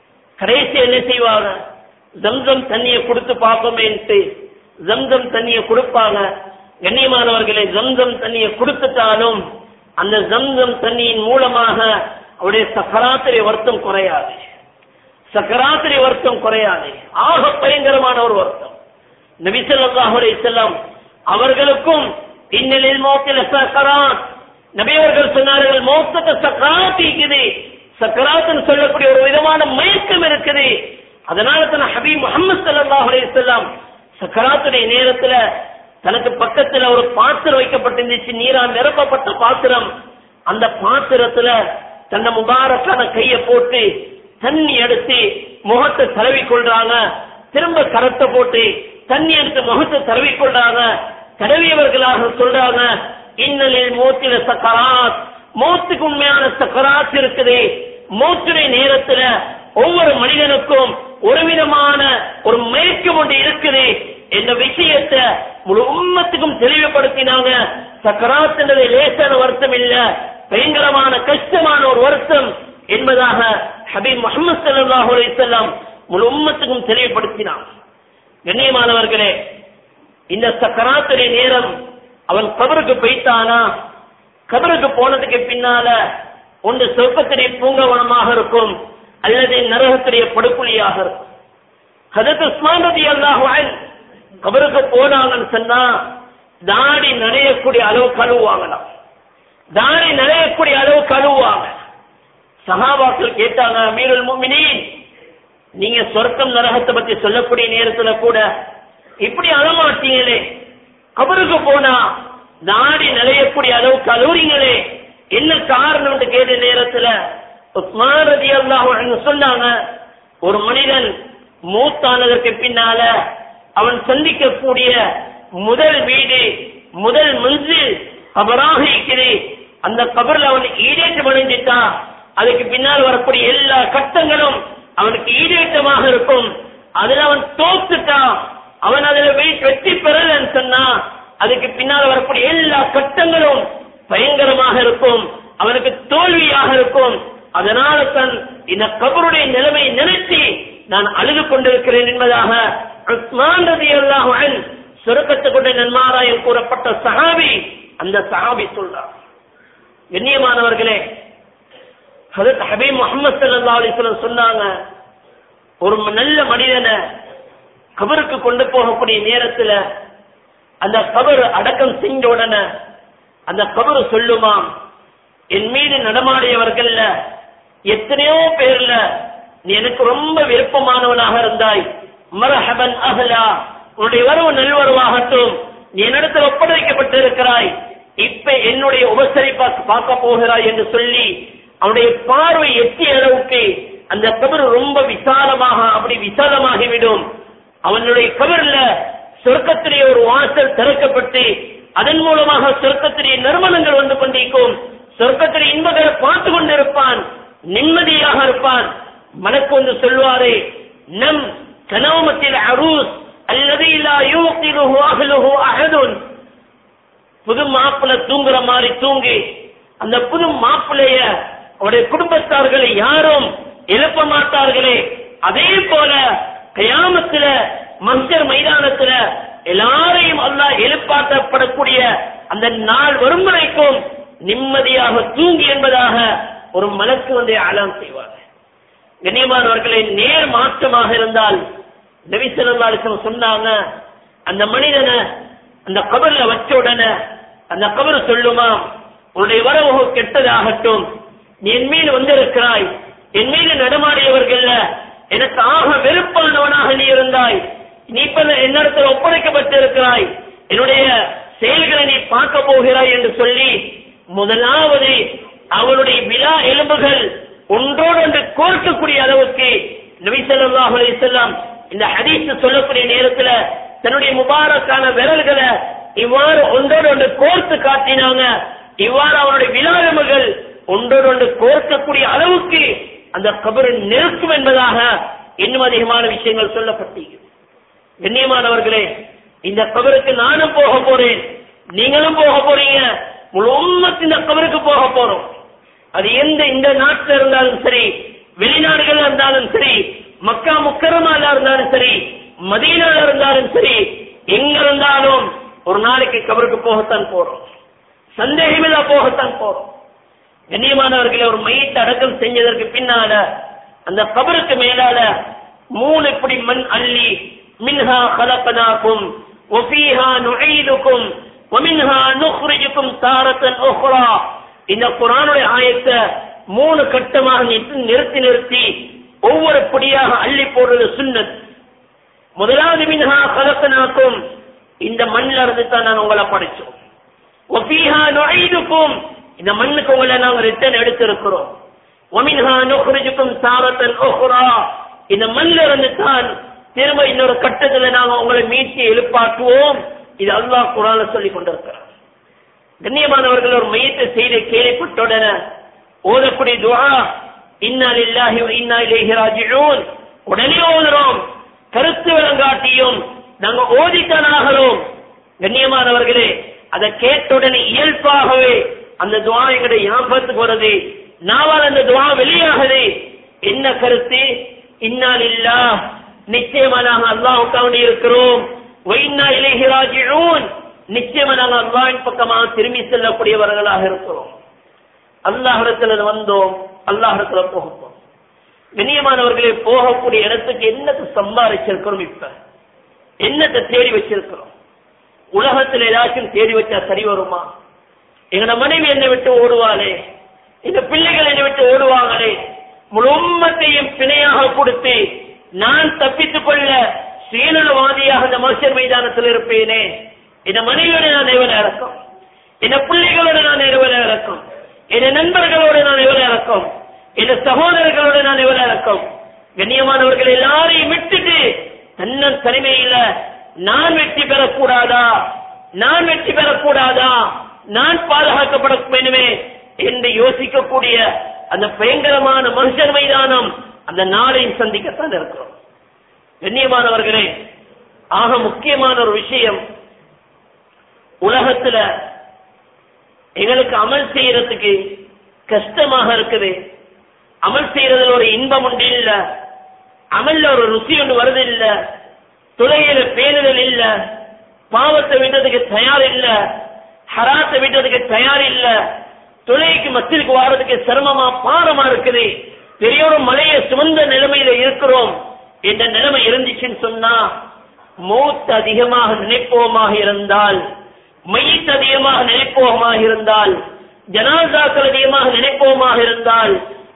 கடைசி என்ன செய்வாங்க ஜம்சம் தண்ணியை கொடுத்து பார்ப்போமேன்ட்டு ஜம்சம் தண்ணியை கொடுப்பாங்க கண்ணியமானவர்களை ஜம்சம் தண்ணியை கொடுத்துட்டாலும் அந்த ஜம்சம் தண்ணியின் மூலமாக அவருடைய சக்கராத்திரி வருத்தம் குறையாது சக்கராத்திரி வருத்தம் குறையாது ஆக பயங்கரமான ஒரு வருத்தம் நபிசல்லாஹு செல்லம் அவர்களுக்கும் இன்னலில் மோத்தில சக்கராத் நபி அவர்கள் சொன்னார்கள் மோத்தத்தை சக்கராத் இருக்குது சக்கராத்துன்னு சொல்லக்கூடிய ஒரு விதமான மயக்கம் இருக்குது அதனால தான் ஹபீப் முகமது சல்லாஹ் அலையம் சக்கராத்துடைய நேரத்துல தனக்கு பக்கத்துல ஒரு பாத்திரம் வைக்கப்பட்டிருந்துச்சு நீரா நிரப்பப்பட்ட பாத்திரம் அந்த பாத்திரத்துல தன்னை முபாரக்கான கைய போட்டு தண்ணி எடுத்து முகத்தை தடவி கொள்றாங்க திரும்ப கரத்தை போட்டு தண்ணி எடுத்து முகத்தை தடவி கொள்றாங்க தடவியவர்களாக சொல்றாங்க இன்னலில் மூத்தில சக்கராத் மௌத்துக்கு உண்மையான சக்கராத் இருக்குது மௌத்துடைய நேரத்துல ஒவ்வொரு மனிதனுக்கும் ஒரு விதமான ஒரு மயக்கம் ஒன்று இருக்குது என்ற விஷயத்தை முழு உம்மத்துக்கும் தெளிவுபடுத்தினாங்க சக்கராத் என்பது லேசான வருத்தம் இல்ல பயங்கரமான கஷ்டமான ஒரு வருத்தம் என்பதாக ஹபீப் முகமது சல்லாஹூ அலையம் முழு உம்மத்துக்கும் தெளிவுபடுத்தினான் கண்ணியமானவர்களே இந்த சக்கராத்துடைய நேரம் அவன் கபருக்கு போய்த்தானா கபருக்கு போனதுக்கு பின்னால ஒன்று சொர்க்கத்துடைய பூங்கவனமாக இருக்கும் அல்லது நரகத்துடைய படுகொலியாக இருக்கும் ஹதத் உஸ்மான் ரதி அல்லாஹ் கபருக்கு போனாங்கன்னு சொன்னா தாடி நனையக்கூடிய அளவு கழுவுவாங்களாம் தாடி நனையக்கூடிய அளவு கழுவுவாங்க சகாபாக்கள் கேட்டாங்க அமீருல் முமினீன் நீங்க சொர்க்கம் நரகத்தை பத்தி சொல்லக்கூடிய நேரத்துல கூட இப்படி அழமாட்டீங்களே கபருக்கு போனா நாடி நிலையக்கூடிய அளவு கலூரிங்களே என்ன காரணம் கேட்ட நேரத்துல உஸ்மான் ரதி அல்லாஹ் சொன்னாங்க ஒரு மனிதன் மூத்தானதற்கு பின்னால அவன் சந்திக்கக்கூடிய முதல் வீடு முதல் மஞ்சில் கபராக இருக்கிறது அந்த கபர்ல அவன் ஈடேற்றம் அடைஞ்சிட்டா அதுக்கு பின்னால் வரக்கூடிய எல்லா கட்டங்களும் அவனுக்கு ஈடேற்றமாக இருக்கும் அதுல அவன் தோத்துட்டான் அவன் அதுல வெ- வெற்றி பெறலன்னு சொன்னா அதுக்கு பின்னால் வரக்கூடிய எல்லா கட்டங்களும் பயங்கரமாக இருக்கும் அவனுக்கு தோல்வியாக இருக்கும் அதனால தான் இந்த கபருடைய நிலைமை நினைத்து நான் அழுது கொண்டிருக்கிறேன் என்பதாக உஸ்மான் ரலியல்லாஹு அன்ஹு சுருக்கத்தை கொண்ட நன்மாராயம் கூறப்பட்ட சஹாபி அந்த சஹாபி சொல்றார் கண்ணியமானவர்களே ஹதரத் ஹபீப் முகமது ஸல்லல்லாஹு அலைஹி வஸல்லம் சொன்னாங்க ஒரு நல்ல மனிதனை கபருக்கு கொண்டு போகக்கூடிய நேரத்துல அந்த கபர் அடக்கம் செஞ்ச உடனே அந்த கபரு சொல்லுமாம் என் மீது நடமாடியவர்கள்ல எத்தனையோ பேர்ல நீ எனக்கு ரொம்ப விருப்பமானவனாக இருந்தாய் மரஹபன் அஹ்லா உன்னுடைய வரவு நல்வரவாகட்டும் நீ என்னிடத்தில் ஒப்படைக்கப்பட்டிருக்கிறாய் இப்ப என்னுடைய உபசரிப்பா பார்க்க போகிறாய் என்று சொல்லி அவனுடைய பார்வை எட்டிய அளவுக்கு அந்த கபர் ரொம்ப விசாலமாக அப்படி விசாலமாகிவிடும் அவனுடைய கபர்ல சொர்க்கத்திலே ஒரு வாசல் திறக்கப்பட்டு அதன் மூலமாக சொர்க்கத்திலே நறுமணங்கள் வந்து கொண்டிருக்கும் சொர்க்கத்திலே இன்பங்களை பார்த்து கொண்டிருப்பான் நிம்மதியாக இருப்பான் மனக்கு வந்து சொல்வாரே நம் கனவமத்தில் அரூஸ் அல்லது இல்லா யூக்கிலுஹு அஹ்லுஹு அஹதுன் புது மாப்பிள்ள தூங்குற மாதிரி தூங்கி அந்த புது மாப்பிள்ளைய அவருடைய குடும்பத்தார்களை யாரும் எழுப்ப மாட்டார்களே அதே போல கயாமத்துல மஞ்சர் மைதானத்துல எல்லாரையும் அல்லாஹ் எழுப்பாட்டப்படக்கூடிய அந்த நாள் வரும் வரைக்கும் நிம்மதியாக தூங்கி என்பதாக ஒரு மலக்கு வந்து அலாம் செய்வார் கண்ணியமானவர்களை நேர் மாற்றமாக இருந்தால் நபி ஸல்லல்லாஹு அலைஹி வஸல்லம் சொன்னாங்க அந்த மனிதனை அந்த கபர்ல வச்ச உடனே அந்த கபர் சொல்லுமா உன்னுடைய வரவு கெட்டதாகட்டும் நீ என் மீது வந்திருக்கிறாய் என் மீது நடமாடியவர்கள்ல எனக்கு ஆக வெறுப்பானவனாக நீ இருந்தாய் நீ இப்ப என்னிடத்தில் ஒப்படைக்கப்பட்டிருக்கிறாய் என்னுடைய செயல்களை நீ பார்க்க போகிறாய் என்று சொல்லி முதலாவது அவளுடைய விழா எலும்புகள் ஒன்றோடு ஒன்று கோர்க்கக்கூடிய அளவுக்கு நபி ஸல்லல்லாஹு அலைஹி வஸல்லம் இந்த ஹதீஸ் சொல்லக்கூடிய நேரத்துல தன்னுடைய முபாரக்கான விரல்களை இவ்வாறு ஒன்றோடு ஒன்று கோர்த்து காட்டினாங்க இவ்வாறு அவருடைய விழா எலும்புகள் ஒன்றோடு ஒன்று கோர்க்கக்கூடிய அளவுக்கு அந்த கபரு நெருக்கும் என்பதாக இன்னும் அதிகமான விஷயங்கள் சொல்லப்பட்டீங்க கண்ணியமானவர்களே இந்த கபருக்கு நானும் போக போறேன் நீங்களும் போக போறீங்க முழு உம்மத்து இந்த கபருக்கு போக போறோம் அது எந்த இந்த நாட்டில் இருந்தாலும் சரி வெளிநாடுகள் இருந்தாலும் சரி மக்கா முக்கரமால இருந்தாலும் சரி மதீனால இருந்தாலும் சரி எங்க இருந்தாலும் ஒரு நாளைக்கு கபருக்கு போகத்தான் போறோம் சந்தேகமில்லா போகத்தான் போறோம் கண்ணியமானவர்களை ஒரு மையத்தை அடக்கம் செஞ்சதற்கு பின்னால அந்த கபருக்கு மேலால மூணு இப்படி மண் அள்ளி மின்ஹா கலப்பனாக்கும் ஒபீஹா நுழைதுக்கும் ஒமின்ஹா நுஹ்ரிஜுக்கும் தாரத்தன் உஹ்ரா இந்த குரானுடைய ஆயத்தை மூணு கட்டமாக நிறுத்தி நிறுத்தி நிறுத்தி ஒவ்வொரு படியாக அள்ளி போடுறது சுன்னத் முதலாவது மின்ஹா கலப்பனாக்கும் இந்த மண்ணில் இருந்து தான் நான் உங்களை படைச்சோம் ஒபீஹா நுழைதுக்கும் இந்த மண்ணுக்கு உங்களை நாங்க ரிட்டர்ன் எடுத்திருக்கிறோம் ஒமின்ஹா நுஹ்ரிஜுக்கும் தாரத்தன் உஹ்ரா இந்த மண்ணில் இருந்து தான் திரும்ப இன்னொரு கட்டத்துல நாங்க உங்களை மீட்டி எழுப்பாட்டுவோம் இது அல்லாஹ் குரான சொல்லி கொண்டிருக்கிறார் கண்ணியமானவர்கள் ஒரு மையத்தை செய்த கேள்விப்பட்டுடனே ஓதக்கூடிய துவா இன்னா லில்லாஹி வ இன்னா இலைஹி ராஜிஊன் உடனே ஓதுறோம் கருத்து விளங்காட்டியும் நாங்க ஓதித்தான் ஆகிறோம் கண்ணியமானவர்களே அதை கேட்டுடனே இயல்பாகவே அந்த துவா எங்களுடைய ஞாபகத்துக்கு வருது நாவால் அந்த துவா வெளியாகுது என்ன கருத்து இன்னா லில்லாஹ் நிச்சயமா நாங்க அல்லாஹுக்காக இருக்கிறோம் வைனா இலைஹி ராஜிஊன் நிச்சயமா நாங்க அல்லாஹ்வின் பக்கமாக திரும்பி செல்லக்கூடியவர்களாக இருக்கிறோம் அல்லாஹிடத்துல வந்தோம் அல்லாஹிடத்துல போகப்போம் கண்ணியமானவர்களே போகக்கூடிய இடத்துக்கு என்னத்தை சம்பாதிச்சிருக்கிறோம் இப்ப என்னத்தை தேடி வச்சிருக்கிறோம் உலகத்துல ஏதாச்சும் தேடி வச்சா சரி வருமா எங்கட மனைவி என்னை விட்டு ஓடுவாளே எங்க பிள்ளைகள் என்னை விட்டு ஓடுவாங்களே முழு உம்மத்தையும் பிணையாக கொடுத்து நான் தப்பித்துக் கொள்ள சுயநலவாதியாக இந்த மனுஷர் மைதானத்தில் இருப்பேனே இந்த மனைவியோட நான் எவ்வளவு இறக்கம் இந்த பிள்ளைகளோட நான் எவ்வளவு இறக்கம் என் நண்பர்களோட நான் எவ்வளவு இறக்கம் என் சகோதரர்களோட நான் எவ்வளவு இறக்கம் கண்ணியமானவர்கள் எல்லாரையும் விட்டுட்டு தன்னன் தனிமையில நான் வெற்றி பெறக்கூடாதா நான் வெற்றி பெறக்கூடாதா நான் பாதுகாக்கப்பட வேண்டுமே என்று யோசிக்கக்கூடிய அந்த பயங்கரமான மனுஷர் மைதானம் அந்த நாளையும் சந்திக்கத்தான் இருக்கிறோம் கண்ணியமானவர்களே ஆக முக்கியமான ஒரு விஷயம் உலகத்துல எங்களுக்கு அமல் செய்யறதுக்கு கஷ்டமாக இருக்குது அமல் செய்யறதுல ஒரு இன்பம் உண்டு இல்ல அமல்ல ஒரு ருசி ஒன்று வருது இல்ல துளையில பேணுதல் இல்ல பாவத்தை விடுறதுக்கு தயார் இல்ல ஹராத்தை விடுறதுக்கு தயார் இல்ல துளைக்கு மத்திற்கு வாரதுக்கு சிரமமா பாரமா இருக்குது பெரிய ஒரு மலையை சுமந்த நிலைமையில இருக்கிறோம் என்ற நிலைமை இருந்துச்சுன்னு சொன்னா மூத்து அதிகமாக நினைப்போமாக இருந்தால் மையத்து அதிகமாக நினைப்போமாக இருந்தால் ஜனாசாக்கள் அதிகமாக நினைப்போமாக இருந்தால்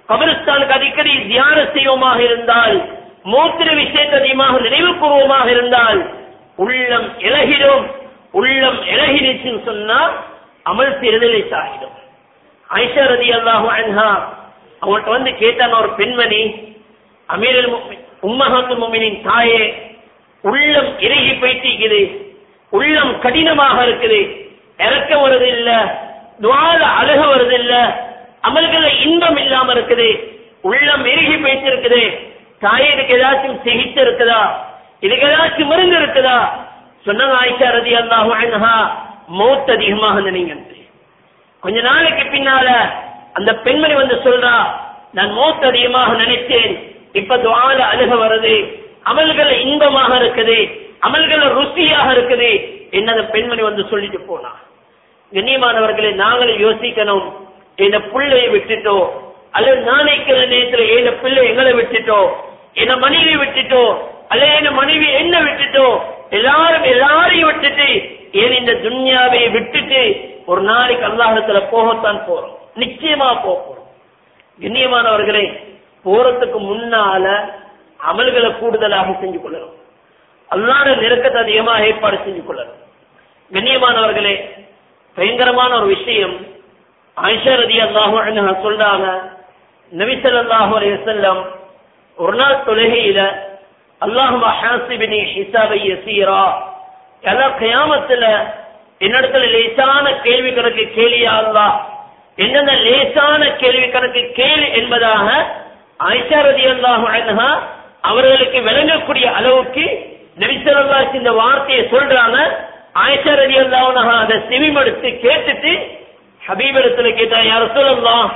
கபரிஸ்தானுக்கு அடிக்கடி தியான செய்வோமாக இருந்தால் மூத்திர விஷயத்தை அதிகமாக நினைவு கூறுவோமாக இருந்தால் உள்ளம் இலகிடும் உள்ளம் இலகிடுச்சுன்னு சொன்னா அமல் செய்யறதில் சாகிடும் ஐஷா ரதி அல்லாஹு அன்ஹா அவங்கள்ட்ட வந்து கேட்டாங்க ஒரு பெண்மணி அமீரல் உம்மஹாத்து முமினின் தாயே உள்ளம் இறுகி போயிட்டிருக்குது உள்ளம் கடினமாக இருக்குது இறக்கம் வருது இல்ல துவால அழுக வருது இல்ல அமல்கள இன்பம் இல்லாம இருக்குது உள்ளம் இறுகி போயிட்டு இருக்குது தாயே இதுக்கு ஏதாச்சும் சிகிச்சை இருக்குதா இதுக்கு ஏதாச்சும் மருந்து இருக்குதா சொன்னாங்க ஆயிஷா ரதி அல்லாஹு அன்ஹா மௌத் அதிகமாக நினைங்க கொஞ்ச நாளைக்கு பின்னால அந்த பெண்மணி வந்து சொல்றா நான் மௌத் அதிகமாக நினைத்தேன் இப்ப துவால அழுக வருது அமல்கள் இன்பமாக இருக்குது அமல்கள் ருசியாக இருக்குது என்ன அந்த பெண்மணி வந்து சொல்லிட்டு போனா கண்ணியமானவர்களை நாங்களும் யோசிக்கணும் இந்த பிள்ளையை விட்டுட்டோ அல்லது நாளைக்கிற நேரத்தில் என் பிள்ளை எங்களை விட்டுட்டோ என்ன மனைவி விட்டுட்டோ அல்ல என் மனைவி என்ன விட்டுட்டோ எல்லாரும் எல்லாரையும் விட்டுட்டு ஏன் இந்த துன்யாவை விட்டுட்டு ஒரு நாளைக்கு அல்லாஹத்துல போகத்தான் போறோம் நிச்சயமா போக போறோம் கண்ணியமானவர்களே போறதுக்கு முன்னால அமல்களை கூடுதலாக செஞ்சு கொள்ளணும் அல்லாத நெருக்கத்தை அதிகமாக ஏற்பாடு செஞ்சு கொள்ளணும் கண்ணியமானவர்களே பயங்கரமான ஒரு விஷயம் ஆயிஷா ரதி அல்லாஹு சொல்றாங்க நபிசல்லாஹு அலைஹி வஸல்லம் ஒரு நாள் தொழுகையில அல்லாஹுமா ஹாசிபினி ஹிசாபை யசீரா எல்லா கயாமத்துல என்னிடத்துல லேசான கேள்வி கணக்கு கேளியா அல்லா என்னென்ன லேசான கேள்வி கணக்கு கேளு என்பதாக ஆயிஷா ரதி அல்லாஹு அன்ஹா அவர்களுக்கு விளங்கக்கூடிய அளவுக்கு நபிசல்லாஸ் இந்த வார்த்தையை சொல்றாங்க ஆயிஷா ரதி அல்லாஹ் அதை செவிமடுத்து கேட்டுட்டு ஹபீபிடத்துல கேட்டா யார சொல்லலாம்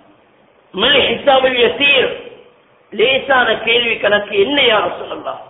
மல் ஹிசாபுல் யசீர் லேசான கேள்வி கணக்கு என்ன யார சொல்லலாம்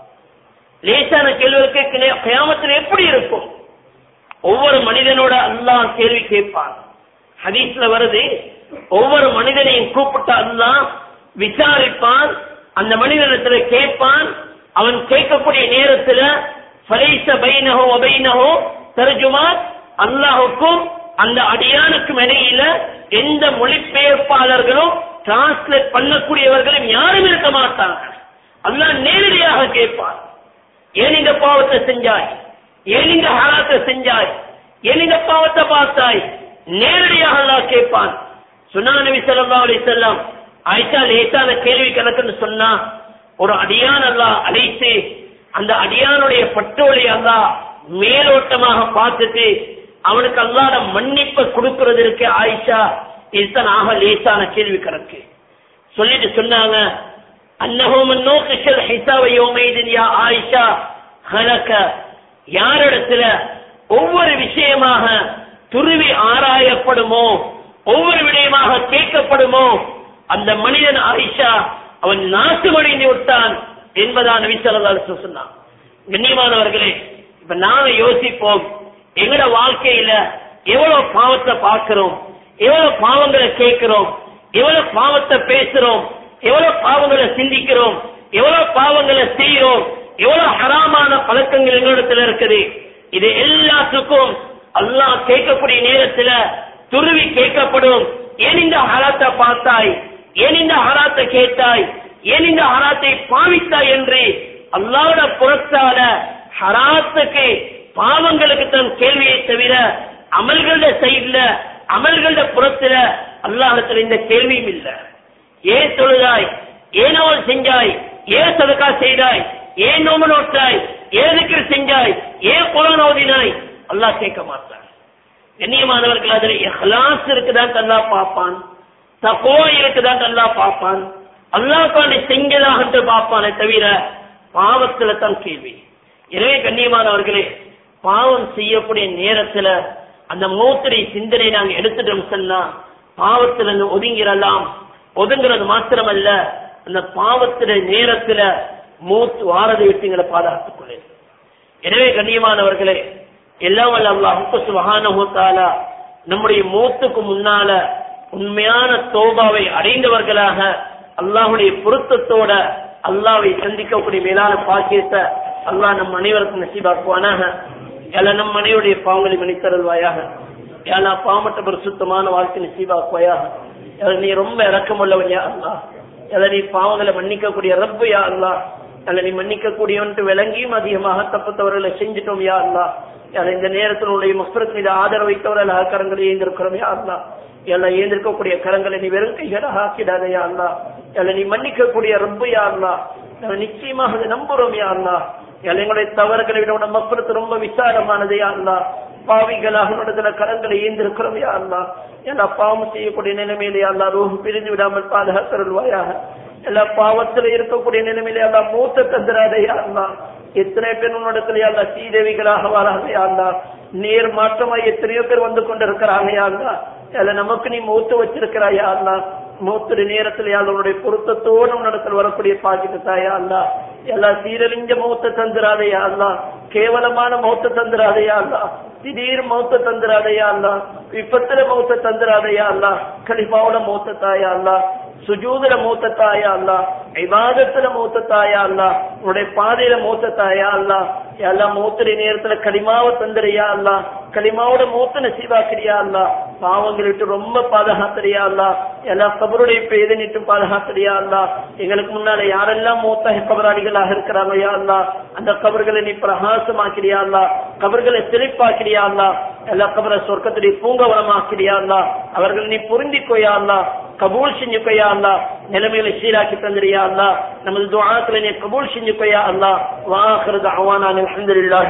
லேசான கேள்விக்கு கயாமத்தில் எப்படி இருக்கும் ஒவ்வொரு மனிதனோட அல்லாஹ் கேள்வி கேட்பான் ஹதீஸ்ல வருது ஒவ்வொரு மனிதனையும் கூப்பிட்ட அல்லாஹ் விசாரிப்பான் அந்த மனிதனிடத்துல கேட்பான் அவன் கேட்கக்கூடிய நேரத்துல ஃபலைஸ பைனஹோ வபைனஹோ தர்ஜுமான் அல்லாஹுக்கும் அந்த அடியானுக்கும் இடையில எந்த மொழிபெயர்ப்பாளர்களும் டிரான்ஸ்லேட் பண்ணக்கூடியவர்களும் யாரும் இருக்க மாட்டாங்க அல்லாஹ் நேரடியாக கேட்பான் ஏன் இந்த பாவத்தை செஞ்சாய் ஏன் இந்த ஹராத்தை செஞ்சாய் ஏன் இந்த பாவத்தை பார்த்தாய் நேரடியாக அல்லாஹ் கேட்பான் சுன்னா நபி ஸல்லல்லாஹு அலைஹி வஸல்லம் ஆயிஷா லேசான கேள்வி கணக்குன்னு சொன்னா ஒரு அடியான் அல்லாஹ் அழைத்து அந்த அடியானுடைய பட்டோலை அல்லாஹ் மேலோட்டமாக பார்த்துட்டு அவனுக்கு அல்லாத மன்னிப்பை கொடுக்கறதற்கு ஆயிஷா இதுதான் ஆக லேசான கேள்வி கணக்கு சொல்லிட்டு சொன்னாங்க அன்னஹோம் நோக்கிஷல் ஹிசாவை யோமைதின் யா ஆயிஷா ஹலக்க யாரிடத்துல ஒவ்வொரு விஷயமாக துருவி ஆராயப்படுமோ ஒவ்வொரு விடயமாக கேட்கப்படுமோ அந்த மனிதன் ஆயிஷா அவன் நாசமடைந்து விட்டான் என்பதான் நபிசல்லாசு சொன்னான் கண்ணியமானவர்களே இப்ப நாங்க யோசிப்போம் எங்கட வாழ்க்கையில எவ்வளவு பாவத்தை பார்க்கிறோம் எவ்வளவு பாவங்களை கேட்கிறோம் எவ்வளவு பாவத்தை பேசுறோம் எவ்வளவு பாவங்களை சிந்திக்கிறோம் எவ்வளவு பாவங்களை செய்யறோம் எவ்வளவு ஹராமான பழக்கங்கள் எங்களிடத்துல இருக்குது இது எல்லாத்துக்கும் அல்லாஹ் கேட்கக்கூடிய நேரத்துல துருவி கேட்கப்படும் ஏன் இந்த ஹராத்தை பார்த்தாய் ஏன் இந்த ஹராத்தை கேட்டாய் ஏன் இந்த ஹராத்தை பாவித்தாய் என்று அல்லாவோட புறத்தால ஹராத்துக்கு பாவங்களுக்கு தன் கேள்வியை தவிர அமல்கள சைட்ல அமல்கள புறத்துல அல்லாஹத்துல இந்த கேள்வியும் இல்ல ஏன் தொழுதாய் ஏன் அவள் செஞ்சாய் ஏன் சதக்கா செய்தாய் ஏன் நோம நோட்டாய் ஏதுக்கு செஞ்சாய் ஏன் குரான் ஓதினாய் அல்லாஹ் கேட்க மாட்டான் கண்ணியமானவர்கள் அதுல இஹ்லாஸ் இருக்குதான் அல்லாஹ் பார்ப்பான் தக்குவா இருக்குதான் அல்லாஹ் பார்ப்பான் அல்லாஹ் செஞ்சதாக பார்ப்பானே தவிர பாவத்துல தான் கேள்வி எனவே கண்ணியமானவர்களே பாவம் செய்யக்கூடிய நேரத்துல அந்த மூத்திரை சிந்தனை நாங்க எடுத்துட்டோம் சொன்னா பாவத்துல இருந்து ஒதுங்கிடலாம் ஒதுங்குறது மாத்திரமல்ல அந்த பாவத்துல நேரத்துல மூத்து வாரதை விட்டு எங்களை பாதுகாத்துக் கொள்ள எனவே கண்ணியமானவர்களே எல்லாம் வல்ல அல்லாஹுக்கு சுபஹானஹு நம்முடைய மூத்துக்கு முன்னால உண்மையான தோபாவை அடைந்தவர்களாக அல்லாஹுடைய பொருத்தத்தோட அல்லாவை சந்திக்கக்கூடிய மேலான பாக்கியத்தை அல்லாஹ் நம் அனைவருக்கும் நசீபாக்குவானாக எல்லா நம் அனைவருடைய பாவங்களை மன்னித்தருள்வாயாக எல்லா பாவமற்ற பரிசுத்தமான வாழ்க்கை நசீபாக்குவாயாக அல்ல நீ ரொம்ப இறக்கமுள்ளவன் யா அல்லா அல்ல நீ பாவங்களை மன்னிக்கக்கூடிய ரப்பு யா அல்லா அல்ல நீ மன்னிக்கக்கூடியவன்ட்டு விளங்கியும் அதிகமாக தப்பு தவறுகளை செஞ்சிட்டோம் யா அல்லா அல்ல இந்த நேரத்தில் உடைய முஸ்பரத் மீது ஆதரவு வைத்தவர்கள் கரங்களை ஏந்திருக்கிறோம் யா அல்லா எல்லாம் ஏந்திருக்கக்கூடிய கரங்களை நீ வெறும் கைகளாக ஆக்கிடாத யா அல்லா அல்ல நீ மன்னிக்கக்கூடிய ரப்பு யா அல்லா நம்ம நிச்சயமாக அதை நம்புறோம் யா அல்லா அல்ல எங்களுடைய தவறுகளை விட உன மக்குறத்து ரொம்ப விசாலமானது யா அல்லா பாவிகளாக உன்னதத்துல கரங்களை ஏந்திருக்கிறோம் யா அல்லா எல்லா பாவம் செய்யக்கூடிய நிலைமையிலே அல்லா ரூஹ் பிரிந்து விடாமல் பாதுகாத்தருள்வாயாக எல்லா பாவத்துல இருக்கக்கூடிய நிலைமையிலே அல்லா மூத்த தந்திராதையா அல்லா எத்தனை பேர் உன்னிடத்துல அல்லா சீதேவிகளாக வராதையா அல்லா நேர் மாற்றமாய் எத்தனையோ பேர் வந்து கொண்டிருக்கிறாங்க அல்லா அல்ல நமக்கு நீ மூத்து வச்சிருக்கிறாயா அல்லா மூத்துடைய நேரத்துல உன்னுடைய பொருத்தத்தோடு உன்னிடத்தில் வரக்கூடிய பாக்கிட்டு தாயா அல்லா எல்லா சீரழிஞ்ச மௌத்த தந்திராதையா அல்லா கேவலமான மௌத்த தந்திராதையா அல்லா திடீர் மௌத்த தந்திராதையா அல்லா விபத்துல மௌத்த தந்திராதையா அல்லா கலிமாவோட மௌத்த தாயா அல்லா சுஜூதுல மூத்த தாயா அல்லா இபாதத்துல மூத்த தாயா அல்லா உன்னுடைய பாதையில மூத்த தாயா அல்லா எல்லாம் மூத்துடைய நேரத்துல களிமாவை தந்துறியா அல்லா களிமாவோட மூத்த நசீவாக்கிறியா அல்லா பாவங்கள் விட்டு ரொம்ப பாதுகாத்துறியா அல்லா எல்லா கபருடைய பேதனிட்டும் பாதுகாத்துறியா அல்லா எங்களுக்கு முன்னால யாரெல்லாம் மூத்த கபராளிகளாக இருக்கிறாங்க யா அல்லா அந்த கபர்களை நீ பிரகாசமாக்கிறியா அல்லா கபர்களை செழிப்பாக்கிறியா அல்லா எல்லா கபர சொர்க்கத்துடைய பூங்கவனமாக்கிறியா அல்லா அவர்கள் நீ பொருந்திக்கோயா அல்லா கபூல் செஞ்சுக்கோயா அல்லா நிலைமைகளை சீராக்கி தந்துறியா அல்லா நமது துஆக்களை நீ கபூல் செஞ்சுக்கோயா அல்லா வாஹிரு தஅவானா அல்ஹம்துலில்லாஹ்